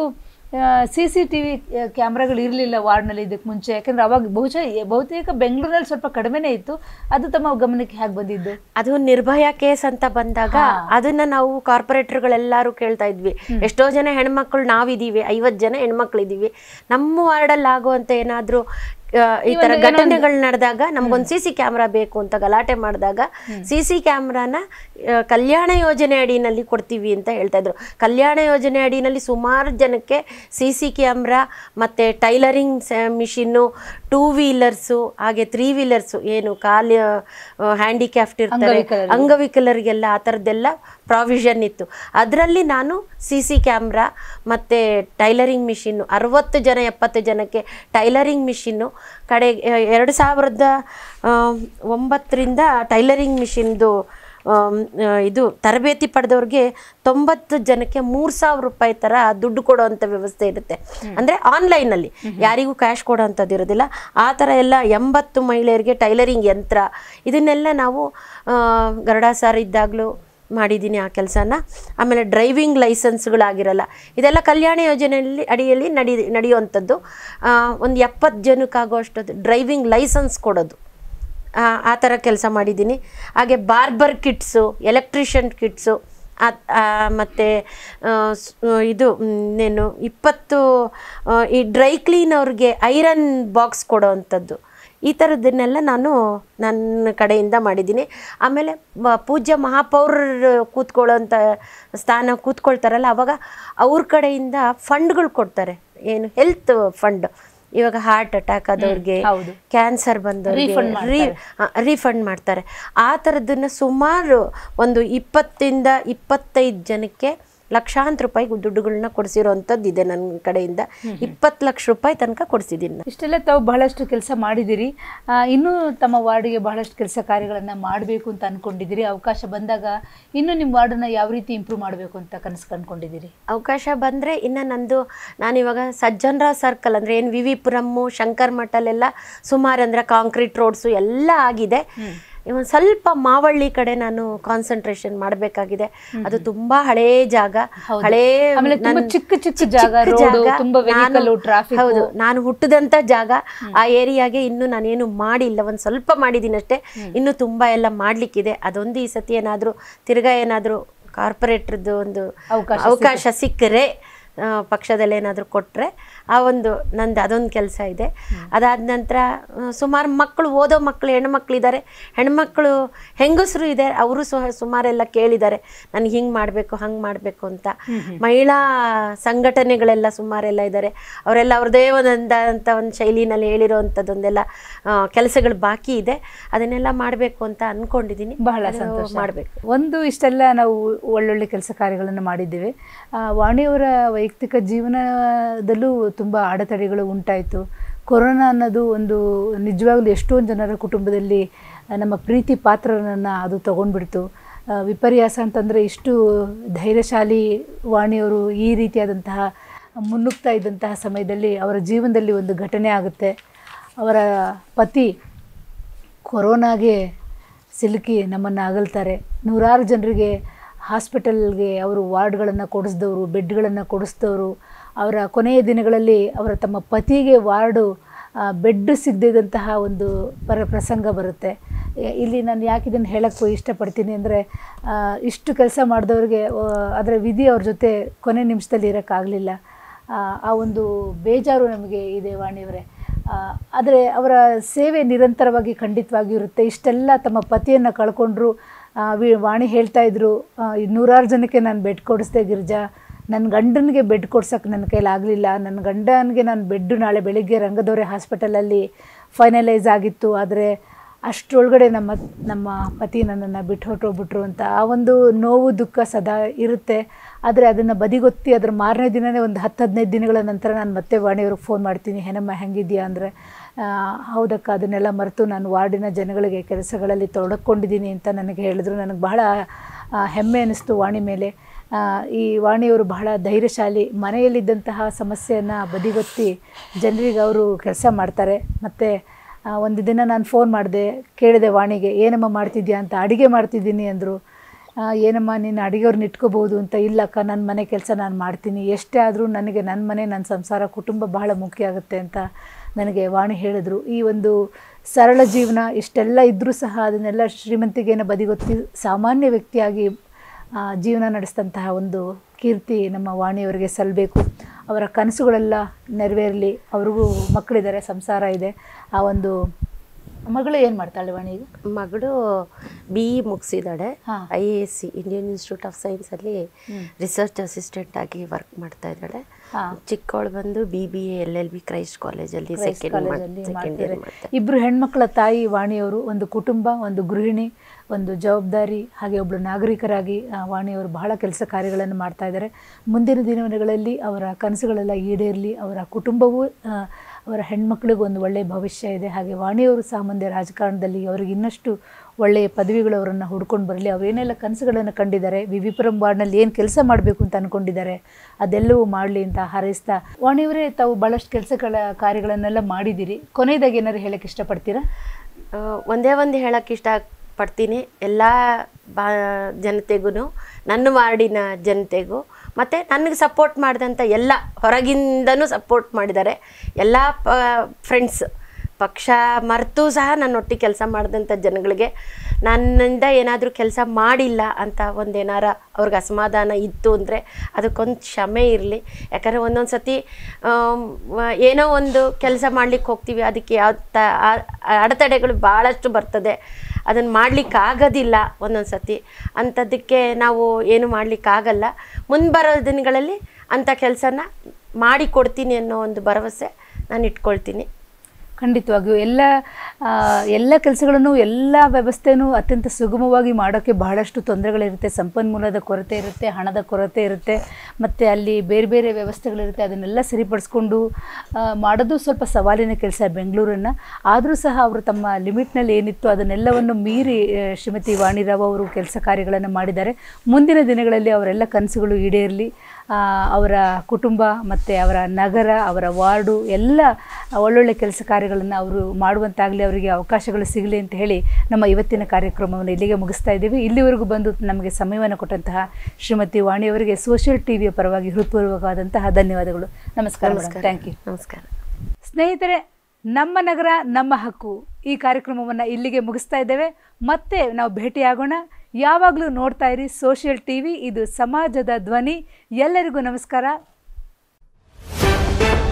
ಸಿ ಸಿ ಟಿ ವಿ ಕ್ಯಾಮ್ರಾಗಳು ಇರಲಿಲ್ಲ ವಾರ್ಡ್ನಲ್ಲಿ ಇದಕ್ಕೆ ಮುಂಚೆ ಯಾಕಂದ್ರೆ ಅವಾಗ ಬಹುಶಃ ಎ- ಬಹುತೇಕ ಬೆಂಗಳೂರಲ್ಲಿ ಸ್ವಲ್ಪ ಕಡಿಮೆನೇ ಇತ್ತು ಅದು ತಮ್ಮ ಗಮನಕ್ಕೆ ಹೇಗೆ ಬಂದಿದ್ದು ಅದು ನಿರ್ಭಯ ಕೇಸ್ ಅಂತ ಬಂದಾಗ ಅದನ್ನ ನಾವು ಕಾರ್ಪೊರೇಟರ್ಗಳೆಲ್ಲರೂ ಕೇಳ್ತಾ ಇದ್ವಿ ಎಷ್ಟೋ ಜನ ಹೆಣ್ಮಕ್ಳು ನಾವಿದೀವಿ ಐವತ್ತು ಜನ ಹೆಣ್ಮಕ್ಳು ಇದೀವಿ ನಮ್ಮ ವಾರ್ಡಲ್ಲಿ ಆಗುವಂತ ಏನಾದ್ರೂ ಆ, ಈ ತರ ಘಟನೆಗಳು ನಡೆದಾಗ ನಮ್ಗೊಂದು ಸಿ ಸಿ ಕ್ಯಾಮ್ರಾ ಬೇಕು ಅಂತ ಗಲಾಟೆ ಮಾಡಿದಾಗ ಸಿ ಸಿ ಕ್ಯಾಮ್ರಾನ ಕಲ್ಯಾಣ ಯೋಜನೆ ಅಡಿನಲ್ಲಿ ಕೊಡ್ತೀವಿ ಅಂತ ಹೇಳ್ತಾ ಇದ್ರು ಕಲ್ಯಾಣ ಯೋಜನೆ ಅಡಿನಲ್ಲಿ ಸುಮಾರು ಜನಕ್ಕೆ ಸಿ ಸಿ ಕ್ಯಾಮ್ರಾ ಮತ್ತೆ ಟೈಲರಿಂಗ್ ಮಿಷಿನ್ನು ಟೂ ವೀಲರ್ಸು ಹಾಗೆ ತ್ರೀ ವೀಲರ್ಸು ಏನು ಕಾಲು ಹ್ಯಾಂಡಿಕ್ಯಾಫ್ಟ್ ಇರ್ತಾರೆ ಅಂಗವಿಕಲರಿಗೆ. ಅಂಗವಿಕಲರಿಗೆಲ್ಲ ಆ ಥರದ್ದೆಲ್ಲ ಪ್ರಾವಿಷನ್ ಇತ್ತು ಅದರಲ್ಲಿ ನಾನು ಸಿ ಸಿ ಕ್ಯಾಮ್ರಾ ಮತ್ತು ಟೈಲರಿಂಗ್ ಮಿಷಿನ್ನು ಅರವತ್ತು ಜನ ಎಪ್ಪತ್ತು ಜನಕ್ಕೆ ಟೈಲರಿಂಗ್ ಮಿಷಿನ್ನು ಕಡೆ ಎರಡು ಸಾವಿರದ ಆ, ಒಂಬತ್ತರಿಂದ ಟೈಲರಿಂಗ್ ಮಿಷಿನ್ದು ಆಮ್, ಆ, ಇದು ತರಬೇತಿ ಪಡೆದವ್ರಿಗೆ ತೊಂಬತ್ತು ಜನಕ್ಕೆ ಮೂರು ಸಾವಿರ ರೂಪಾಯಿ ಥರ ದುಡ್ಡು ಕೊಡೋವಂಥ ವ್ಯವಸ್ಥೆ ಇರುತ್ತೆ ಅಂದರೆ ಆನ್ಲೈನಲ್ಲಿ ಯಾರಿಗೂ ಕ್ಯಾಶ್ ಕೊಡೋವಂಥದ್ದು ಇರೋದಿಲ್ಲ ಆ ಥರ ಎಲ್ಲ ಎಂಬತ್ತು ಮಹಿಳೆಯರಿಗೆ ಟೈಲರಿಂಗ್ ಯಂತ್ರ ಇದನ್ನೆಲ್ಲ ನಾವು ಆ, ಗರುಡ ಸಾರ್ ಇದ್ದಾಗಲೂ ಮಾಡಿದ್ದೀನಿ ಆ ಕೆಲಸನ ಆಮೇಲೆ ಡ್ರೈವಿಂಗ್ ಲೈಸೆನ್ಸ್ಗಳಾಗಿರಲ್ಲ ಇದೆಲ್ಲ ಕಲ್ಯಾಣ ಯೋಜನೆಯಲ್ಲಿ ಅಡಿಯಲ್ಲಿ ನಡಿ ನಡೆಯುವಂಥದ್ದು ಒಂದು ಎಪ್ಪತ್ತು ಜನಕ್ಕಾಗುವಷ್ಟು ಡ್ರೈವಿಂಗ್ ಲೈಸೆನ್ಸ್ ಕೊಡೋದು ಆ, ಆ ಥರ ಕೆಲಸ ಮಾಡಿದ್ದೀನಿ ಹಾಗೆ ಬಾರ್ಬರ್ ಕಿಟ್ಸು ಎಲೆಕ್ಟ್ರಿಷಿಯನ್ ಕಿಟ್ಸು ಮತ್ತು ಇದು ಇನ್ನೇನು ಇಪ್ಪತ್ತು ಆ, ಈ ಡ್ರೈ ಕ್ಲೀನ್ ಅವ್ರಿಗೆ ಐರನ್ ಬಾಕ್ಸ್ ಕೊಡೋವಂಥದ್ದು ಈ ಥರದ್ದನ್ನೆಲ್ಲ ನಾನು ನನ್ನ ಕಡೆಯಿಂದ ಮಾಡಿದ್ದೀನಿ ಆಮೇಲೆ ಮ- ಪೂಜ್ಯ ಮಹಾಪೌರರು ಕೂತ್ಕೊಳ್ಳೋಂಥ ಸ್ಥಾನ ಕೂತ್ಕೊಳ್ತಾರಲ್ಲ ಅವಾಗ ಅವ್ರ ಕಡೆಯಿಂದ ಫಂಡ್ಗಳು ಕೊಡ್ತಾರೆ ಏನು ಹೆಲ್ತ್ ಫಂಡ್ ಇವಾಗ ಹಾರ್ಟ್ ಅಟ್ಯಾಕ್ ಆದವ್ರಿಗೆ ಹೌದು. ಕ್ಯಾನ್ಸರ್ ಬಂದವ್ರಿಗೆ Refund ರೀಫಂಡ್ ಮಾಡ್ತಾರೆ ಆ ಥರದ್ದನ್ನು ಸುಮಾರು ಒಂದು ಇಪ್ಪತ್ತಿಂದ ಇಪ್ಪತ್ತೈದು ಜನಕ್ಕೆ ಲಕ್ಷಾಂತರ ರೂಪಾಯಿ ದುಡ್ಡುಗಳನ್ನ ಕೊಡಿಸಿರೋವಂಥದ್ದು ಇದೆ ನನ್ನ ಕಡೆಯಿಂದ ಇಪ್ಪತ್ತು ಲಕ್ಷ ರೂಪಾಯಿ ತನಕ ಕೊಡಿಸಿದ್ದೀನಿ ನಾನು. ಇಷ್ಟೆಲ್ಲ ತಾವು ಬಹಳಷ್ಟು ಕೆಲಸ ಮಾಡಿದಿರಿ ಆ, ಇನ್ನೂ ತಮ್ಮ ವಾರ್ಡಿಗೆ ಬಹಳಷ್ಟು ಕೆಲಸ ಕಾರ್ಯಗಳನ್ನು ಮಾಡಬೇಕು ಅಂತ ಅನ್ಕೊಂಡಿದ್ದೀರಿ ಅವಕಾಶ ಬಂದಾಗ ಇನ್ನು ನಿಮ್ಮ ವಾರ್ಡನ್ನ ಯಾವ ರೀತಿ ಇಂಪ್ರೂವ್ ಮಾಡಬೇಕು ಅಂತ ಕನಸು ಕಂಡ್ಕೊಂಡಿದ್ದೀರಿ ಅವಕಾಶ ಬಂದರೆ ಇನ್ನು ನಂದು ನಾನಿವಾಗ ಸಜ್ಜನರಾವ್ ಸರ್ಕಲ್ ಅಂದರೆ ಏನು ವಿ ವಿ ಪುರಮ್ಮು ಶಂಕರ್ ಮಠಲ್ಲೆಲ್ಲ ಸುಮಾರು ಅಂದರೆ ಕಾಂಕ್ರೀಟ್ ರೋಡ್ಸು ಎಲ್ಲ ಆಗಿದೆ ಒಂದು ಸ್ವಲ್ಪ ಮಾವಳ್ಳಿ ಕಡೆ ನಾನು ಕಾನ್ಸಂಟ್ರೇಷನ್ ಮಾಡಬೇಕಾಗಿದೆ ಅದು ತುಂಬಾ ಹಳೇ ಜಾಗ ಹೌದು. ಹಳೇ ಆಮೇಲೆ ತುಂಬಾ ನನ್- ಚಿಕ್ಕ ಚಿಕ್ಕ ಜಾಗ, road, ತುಂಬಾ vehicle, ನಾನು- traffic. ಹೌದು ನಾನು ಹುಟ್ಟಿದಂಥ ಜಾಗ ಆ ಏರಿಯಾಗೆ ಇನ್ನು ನಾನೇನು ಮಾಡಿಲ್ಲ ಒಂದು ಸ್ವಲ್ಪ ಮಾಡಿದ್ದೀನಿ ಅಷ್ಟೇ ಇನ್ನು ತುಂಬಾ ಎಲ್ಲ ಮಾಡ್ಲಿಕ್ಕಿದೆ ಅದೊಂದು ಈ ಸತಿ ಏನಾದರೂ ತಿರ್ಗಾ ಏನಾದರೂ ಕಾರ್ಪೊರೇಟ್ರದ್ದು ಒಂದು ಅವಕಾಶ ಅವಕಾಶ ಸಿಕ್ಕರೆ ಆ, ಪಕ್ಷದಲ್ಲಿ ಏನಾದರೂ ಕೊಟ್ಟರೆ ಆ ಒಂದು ನಂದು ಅದೊಂದು ಕೆಲಸ ಇದೆ ಅದಾದ ನಂತರ ಸುಮಾರು ಮಕ್ಕಳು ಓದೋ ಮಕ್ಕಳು ಹೆಣ್ಮಕ್ಳಿದ್ದಾರೆ ಹೆಣ್ಮಕ್ಳು ಹೆಂಗಸರು ಇದೆ ಅವರು ಸುಮಾರೆಲ್ಲ ಕೇಳಿದ್ದಾರೆ ನನಗೆ ಹಿಂಗೆ ಮಾಡಬೇಕು ಹಂಗೆ ಮಾಡಬೇಕು ಅಂತ ಮಹಿಳಾ ಸಂಘಟನೆಗಳೆಲ್ಲ ಸುಮಾರೆಲ್ಲ ಇದ್ದಾರೆ ಅವರೆಲ್ಲ ಅವ್ರದ್ದೇ ಒಂದಂತ ಒಂದು ಶೈಲಿನಲ್ಲಿ ಹೇಳಿರೋವಂಥದ್ದೊಂದೆಲ್ಲ ಕೆಲಸಗಳು ಬಾಕಿ ಇದೆ ಅದನ್ನೆಲ್ಲ ಮಾಡಬೇಕು ಅಂತ ಅಂದ್ಕೊಂಡಿದ್ದೀನಿ ಬಹಳ ಸಂತೋಷ ಮಾಡಬೇಕು ಒಂದು ಇಷ್ಟೆಲ್ಲ ನಾವು ಒಳ್ಳೊಳ್ಳೆ ಕೆಲಸ ಕಾರ್ಯಗಳನ್ನು ಮಾಡಿದ್ದೇವೆ ಆ, ವಾಣಿಯವರ ವೈಯಕ್ತಿಕ ಜೀವನದಲ್ಲೂ ತುಂಬ ಅಡೆತಡೆಗಳು ಉಂಟಾಯಿತು ಕೊರೋನಾ ಅನ್ನೋದು ಒಂದು ನಿಜವಾಗ್ಲೂ ಎಷ್ಟೊಂದು ಜನರ ಕುಟುಂಬದಲ್ಲಿ ಆ, ನಮ್ಮ ಪ್ರೀತಿ ಪಾತ್ರರನ್ನು ಅದು ತಗೊಂಡ್ಬಿಡ್ತು ಆ, ವಿಪರ್ಯಾಸ ಅಂತಂದರೆ ಇಷ್ಟು ಧೈರ್ಯಶಾಲಿ ವಾಣಿಯವರು ಈ ರೀತಿಯಾದಂತಹ ಮುನ್ನುಗ್ತಾ ಇದ್ದಂತಹ ಸಮಯದಲ್ಲಿ ಅವರ ಜೀವನದಲ್ಲಿ ಒಂದು ಘಟನೆ ಆಗುತ್ತೆ ಅವರ ಪತಿ ಕೊರೋನಾಗೆ ಸಿಲುಕಿ ನಮ್ಮನ್ನು ಅಗಲ್ತಾರೆ ನೂರಾರು ಜನರಿಗೆ ಹಾಸ್ಪಿಟಲ್ಗೆ ಅವರು ವಾರ್ಡ್ಗಳನ್ನು ಕೊಡಿಸಿದವರು ಬೆಡ್ಗಳನ್ನು ಕೊಡಿಸಿದವರು ಅವರ ಕೊನೆಯ ದಿನಗಳಲ್ಲಿ ಅವರ ತಮ್ಮ ಪತಿಗೆ ವಾರ್ಡು ಬೆಡ್ ಸಿಗದಿದ್ದಂತಹ ಒಂದು ಪರ ಪ್ರಸಂಗ ಬರುತ್ತೆ ಎ- ಇಲ್ಲಿ ನಾನು ಯಾಕೆ ಇದನ್ನು ಹೇಳಕ್ಕೆ ಇಷ್ಟಪಡ್ತೀನಿ ಅಂದರೆ ಇಷ್ಟು ಕೆಲಸ ಮಾಡಿದವ್ರಿಗೆ ಅದರ ವಿಧಿ ಅವ್ರ ಜೊತೆ ಕೊನೆ ನಿಮಿಷದಲ್ಲಿ ಇರೋಕ್ಕಾಗಲಿಲ್ಲ ಆ ಒಂದು ಬೇಜಾರು ನಮಗೆ ಇದೆ ವಾಣಿಯವರೇ ಆದರೆ ಅವರ ಸೇವೆ ನಿರಂತರವಾಗಿ ಖಂಡಿತವಾಗಿ ಇರುತ್ತೆ ಇಷ್ಟೆಲ್ಲ ತಮ್ಮ ಪತಿಯನ್ನು ಕಳ್ಕೊಂಡ್ರು ಆ, ವಿ- ವಾಣಿ ಹೇಳ್ತಾ ಇದ್ರು ಆ, ಈ ನೂರಾರು ಜನಕ್ಕೆ ನಾನು ಬೆಡ್ ಕೊಡಿಸ್ದೆ ಗಿರ್ಜಾ ನನ್ನ ಗಂಡನಿಗೆ ಬೆಡ್ ಕೊಡ್ಸೋಕ್ಕೆ ನನ್ನ ಕೈಲಿ ಆಗಲಿಲ್ಲ ನನ್ನ ಗಂಡನಿಗೆ ನಾನು ಬೆಡ್ಡು ನಾಳೆ ಬೆಳಿಗ್ಗೆ ರಂಗದೊರೆ ಹಾಸ್ಪಿಟಲಲ್ಲಿ ಫೈನಲೈಸ್ ಆಗಿತ್ತು ಆದರೆ ಅಷ್ಟರೊಳಗಡೆ ನಮ್ಮ ನಮ್ಮ ಪತಿ ನನ್ನನ್ನು ಬಿಟ್ಟು ಹೊರಟೋಗ್ಬಿಟ್ರು ಅಂತ ಆ ಒಂದು ನೋವು ದುಃಖ ಸದಾ ಇರುತ್ತೆ ಆದರೆ ಅದನ್ನು ಬದಿಗೊತ್ತಿ ಅದ್ರ ಮಾರನೇ ದಿನವೇ ಒಂದು ಹತ್ತು ಹದಿನೈದು ದಿನಗಳ ನಂತರ ನಾನು ಮತ್ತೆ ವಾಣಿಯವ್ರಿಗೆ ಫೋನ್ ಮಾಡ್ತೀನಿ ಹೆನಮ್ಮ ಹೆಂಗಿದ್ಯಾ ಅಂದರೆ ಹೌದಕ್ಕ ಅದನ್ನೆಲ್ಲ ಮರೆತು ನಾನು ವಾರ್ಡಿನ ಜನಗಳಿಗೆ ಕೆಲಸಗಳಲ್ಲಿ ತೊಡಕೊಂಡಿದ್ದೀನಿ ಅಂತ ನನಗೆ ಹೇಳಿದ್ರು ನನಗೆ ಬಹಳ ಆ, ಹೆಮ್ಮೆ ಅನ್ನಿಸ್ತು ವಾಣಿ ಮೇಲೆ ಆ, ಈ ವಾಣಿಯವರು ಬಹಳ ಧೈರ್ಯಶಾಲಿ ಮನೆಯಲ್ಲಿದ್ದಂತಹ ಸಮಸ್ಯೆಯನ್ನು ಬದಿಗೊತ್ತಿ ಜನರಿಗೆ ಅವರು ಕೆಲಸ ಮಾಡ್ತಾರೆ ಮತ್ತು ಆ, ಒಂದು ದಿನ ನಾನು ಫೋನ್ ಮಾಡಿದೆ ಕೇಳಿದೆ ವಾಣಿಗೆ ಏನಮ್ಮ ಮಾಡ್ತಿದ್ಯಾ ಅಂತ ಅಡುಗೆ ಮಾಡ್ತಿದ್ದೀನಿ ಅಂದರು ಏನಮ್ಮ ನೀನು ಅಡುಗೆಯವ್ರನ್ನ ಇಟ್ಕೋಬೋದು ಅಂತ ಇಲ್ಲಕ್ಕ ನನ್ನ ಮನೆ ಕೆಲಸ ನಾನು ಮಾಡ್ತೀನಿ ಎಷ್ಟೇ ಆದರೂ ನನಗೆ ನನ್ನ ಮನೆ ನನ್ನ ಸಂಸಾರ ಕುಟುಂಬ ಬಹಳ ಮುಖ್ಯ ಆಗುತ್ತೆ ಅಂತ ನನಗೆ ವಾಣಿ ಹೇಳಿದರು ಈ ಒಂದು ಸರಳ ಜೀವನ ಇಷ್ಟೆಲ್ಲ ಇದ್ದರೂ ಸಹ ಅದನ್ನೆಲ್ಲ ಶ್ರೀಮಂತಿಗೆನ ಬದಿಗೊತ್ತಿ ಸಾಮಾನ್ಯ ವ್ಯಕ್ತಿಯಾಗಿ ಆ, ಜೀವನ ನಡೆಸಿದಂತಹ ಒಂದು ಕೀರ್ತಿ ನಮ್ಮ ವಾಣಿಯವರಿಗೆ ಸಲ್ಲಬೇಕು ಅವರ ಕನಸುಗಳೆಲ್ಲ ನೆರವೇರಲಿ ಅವ್ರಿಗೂ ಮಕ್ಕಳಿದ್ದಾರೆ ಸಂಸಾರ ಇದೆ ಆ ಒಂದು ಮಗಳು ಏನು ಮಾಡ್ತಾಳೆ ವಾಣಿ ಈಗ ಮಗಳು ಬಿ ಇ ಮುಗಿಸಿದ್ದಾಳೆ ಹಾ. I A S C Indian institute of ಸೈನ್ಸಲ್ಲಿ ರಿಸರ್ಚ್ ಅಸಿಸ್ಟೆಂಟ್ ಆಗಿ ವರ್ಕ್ ಮಾಡ್ತಾ ಇದ್ದಾಳೆ ಹಾ. ಚಿಕ್ಕವಳು ಬಂದು B B A L L B Christ ಕಾಲೇಜಲ್ಲಿ ಕ್ರೈಸ್ಟ್ ಸೆಕೆಂಡ್ ಕಾಲೇಜಲ್ಲಿ ಸೆಕೆಂಡ್ ಮಾಡ್ತಾರೆ ಇಯರ್ ಮಾಡ್ತಾರೆ ಇಬ್ರು ಹೆಣ್ಮಕ್ಳ ತಾಯಿ ವಾಣಿಯವರು ಒಂದು ಕುಟುಂಬ ಒಂದು ಗೃಹಿಣಿ ಒಂದು ಜವಾಬ್ದಾರಿ ಹಾಗೆ ಒಬ್ಬಳು ನಾಗರಿಕರಾಗಿ ಆ, ವಾಣಿಯವರು ಬಹಳ ಕೆಲಸ ಕಾರ್ಯಗಳನ್ನು ಮಾಡ್ತಾ ಇದ್ದಾರೆ ಮುಂದಿನ ದಿನಗಳಲ್ಲಿ ಅವರ ಕನಸುಗಳೆಲ್ಲ ಈಡೇರಲಿ ಅವರ ಕುಟುಂಬವೂ ಆ, ಅವರ ಹೆಣ್ಮಕ್ಳಿಗೆ ಒಂದು ಒಳ್ಳೆಯ ಭವಿಷ್ಯ ಇದೆ ಹಾಗೆ ವಾಣಿಯವರು ಸಹ ಮುಂದೆ ರಾಜಕಾರಣದಲ್ಲಿ ಅವರಿಗೆ ಇನ್ನಷ್ಟು ಒಳ್ಳೆಯ ಪದವಿಗಳು ಅವರನ್ನು ಹುಡ್ಕೊಂಡು ಬರಲಿ ಅವರೇನೆಲ್ಲ ಕನಸುಗಳನ್ನು ಕಂಡಿದ್ದಾರೆ ವಿ ವಿ ಪುರಂ ವಾರ್ಡ್ನಲ್ಲಿ ಏನು ಕೆಲಸ ಮಾಡಬೇಕು ಅಂತ ಅಂದ್ಕೊಂಡಿದ್ದಾರೆ ಅದೆಲ್ಲವೂ ಮಾಡಲಿ ಅಂತ ಹಾರೈಸ್ತಾ ವಾಣಿಯವರೇ ತಾವು ಭಾಳಷ್ಟು ಕೆಲಸಗಳ ಕಾರ್ಯಗಳನ್ನೆಲ್ಲ ಮಾಡಿದ್ದೀರಿ ಕೊನೆಯದಾಗಿ ಏನಾದ್ರು ಹೇಳಕ್ಕೆ ಇಷ್ಟಪಡ್ತೀರಾ ಆ, ಒಂದೇ ಒಂದು ಹೇಳಕ್ಕೆ ಇಷ್ಟಪಡ್ತೀನಿ ಎಲ್ಲ ಬಾ ಜನತೆಗೂ ನನ್ನ ವಾರ್ಡಿನ ಜನತೆಗೂ ಮತ್ತು ನನಗೆ ಸಪೋರ್ಟ್ ಮಾಡಿದಂಥ ಎಲ್ಲ ಹೊರಗಿಂದನೂ ಸಪೋರ್ಟ್ ಮಾಡಿದ್ದಾರೆ ಎಲ್ಲ ಪ ಫ್ರೆಂಡ್ಸ್ ಪಕ್ಷ ಮರೆತು ಸಹ ನನ್ನೊಟ್ಟಿಗೆ ಕೆಲಸ ಮಾಡಿದಂಥ ಜನಗಳಿಗೆ ನನ್ನಿಂದ ಏನಾದರೂ ಕೆಲಸ ಮಾಡಿಲ್ಲ ಅಂತ ಒಂದು ಏನಾರ ಅವ್ರಿಗೆ ಅಸಮಾಧಾನ ಇತ್ತು ಅಂದರೆ ಅದಕ್ಕೊಂದು ಕ್ಷಮೆ ಇರಲಿ ಯಾಕಂದರೆ ಒಂದೊಂದು ಸತಿ ಆಮ್, ವ- ಏನೋ ಒಂದು ಕೆಲಸ ಮಾಡ್ಲಿಕ್ಕೆ ಹೋಗ್ತೀವಿ ಅದಕ್ಕೆ ಯಾವ ತ ಆ- ಅಡೆತಡೆಗಳು ಭಾಳಷ್ಟು ಬರ್ತದೆ ಅದನ್ನು ಮಾಡ್ಲಿಕ್ಕೆ ಆಗೋದಿಲ್ಲ ಒಂದೊಂದು ಸತಿ ಅಂಥದ್ದಕ್ಕೆ ನಾವು ಏನು ಮಾಡಲಿಕ್ಕಾಗಲ್ಲ ಮುಂಬರೋ ದಿನಗಳಲ್ಲಿ ಅಂಥ ಕೆಲಸನ ಮಾಡಿ ಕೊಡ್ತೀನಿ ಅನ್ನೋ ಒಂದು ಭರವಸೆ ನಾನು ಇಟ್ಕೊಳ್ತೀನಿ ಖಂಡಿತವಾಗಿಯೂ ಎಲ್ಲ ಆ, ಎಲ್ಲ ಕೆಲಸಗಳನ್ನು ಎಲ್ಲ ವ್ಯವಸ್ಥೆನೂ ಅತ್ಯಂತ ಸುಗಮವಾಗಿ ಮಾಡೋಕ್ಕೆ ಬಹಳಷ್ಟು ತೊಂದರೆಗಳಿರುತ್ತೆ ಸಂಪನ್ಮೂಲದ ಕೊರತೆ ಇರುತ್ತೆ ಹಣದ ಕೊರತೆ ಇರುತ್ತೆ ಮತ್ತು ಅಲ್ಲಿ ಬೇರೆ ಬೇರೆ ವ್ಯವಸ್ಥೆಗಳಿರುತ್ತೆ ಅದನ್ನೆಲ್ಲ ಸರಿಪಡಿಸ್ಕೊಂಡು ಆ, ಮಾಡೋದು ಸ್ವಲ್ಪ ಸವಾಲಿನ ಕೆಲಸ ಬೆಂಗಳೂರನ್ನು ಆದರೂ ಸಹ ಅವರು ತಮ್ಮ ಲಿಮಿಟ್ನಲ್ಲಿ ಏನಿತ್ತು ಅದನ್ನೆಲ್ಲವನ್ನು ಮೀರಿ ಆ, ಶ್ರೀಮತಿ ವಾಣಿರಾವ್ ಅವರು ಕೆಲಸ ಕಾರ್ಯಗಳನ್ನು ಮಾಡಿದ್ದಾರೆ ಮುಂದಿನ ದಿನಗಳಲ್ಲಿ ಅವರೆಲ್ಲ ಕನಸುಗಳು ಈಡೇರಲಿ ಆ, ಅವರ ಕುಟುಂಬ ಮತ್ತು ಅವರ ನಗರ ಅವರ ವಾರ್ಡು ಎಲ್ಲ ಒಳ್ಳೊಳ್ಳೆ ಕೆಲಸ ಕಾರ್ಯಗಳನ್ನು ಅವರು ಮಾಡುವಂತಾಗಲಿ ಅವರಿಗೆ ಅವಕಾಶಗಳು ಸಿಗಲಿ ಅಂತ ಹೇಳಿ ನಮ್ಮ ಇವತ್ತಿನ ಕಾರ್ಯಕ್ರಮವನ್ನು ಇಲ್ಲಿಗೆ ಮುಗಿಸ್ತಾ ಇದ್ದೀವಿ ಇಲ್ಲಿವರೆಗೂ ಬಂದು ನಮಗೆ ಸಮಯವನ್ನು ಕೊಟ್ಟಂತಹ ಶ್ರೀಮತಿ ವಾಣಿಯವರಿಗೆ ಸೋಷಿಯಲ್ ಟಿವಿಯ ಪರವಾಗಿ ಹೃತ್ಪೂರ್ವಕವಾದಂತಹ ಧನ್ಯವಾದಗಳು ನಮಸ್ಕಾರ ಥ್ಯಾಂಕ್ ಯು ನಮಸ್ಕಾರ ಸ್ನೇಹಿತರೆ ನಮ್ಮ ನಗರ ನಮ್ಮ ಹಕ್ಕು ಈ ಕಾರ್ಯಕ್ರಮವನ್ನು ಇಲ್ಲಿಗೆ ಮುಗಿಸ್ತಾ ಇದ್ದೇವೆ ಮತ್ತೆ ನಾವು ಭೇಟಿಯಾಗೋಣ ಯಾವಾಗಲೂ ನೋಡ್ತಾ ಇರಿ ಸೋಷಿಯಲ್ ಟಿ ವಿ ಇದು ಸಮಾಜದ ಧ್ವನಿ ಎಲ್ಲರಿಗೂ ನಮಸ್ಕಾರ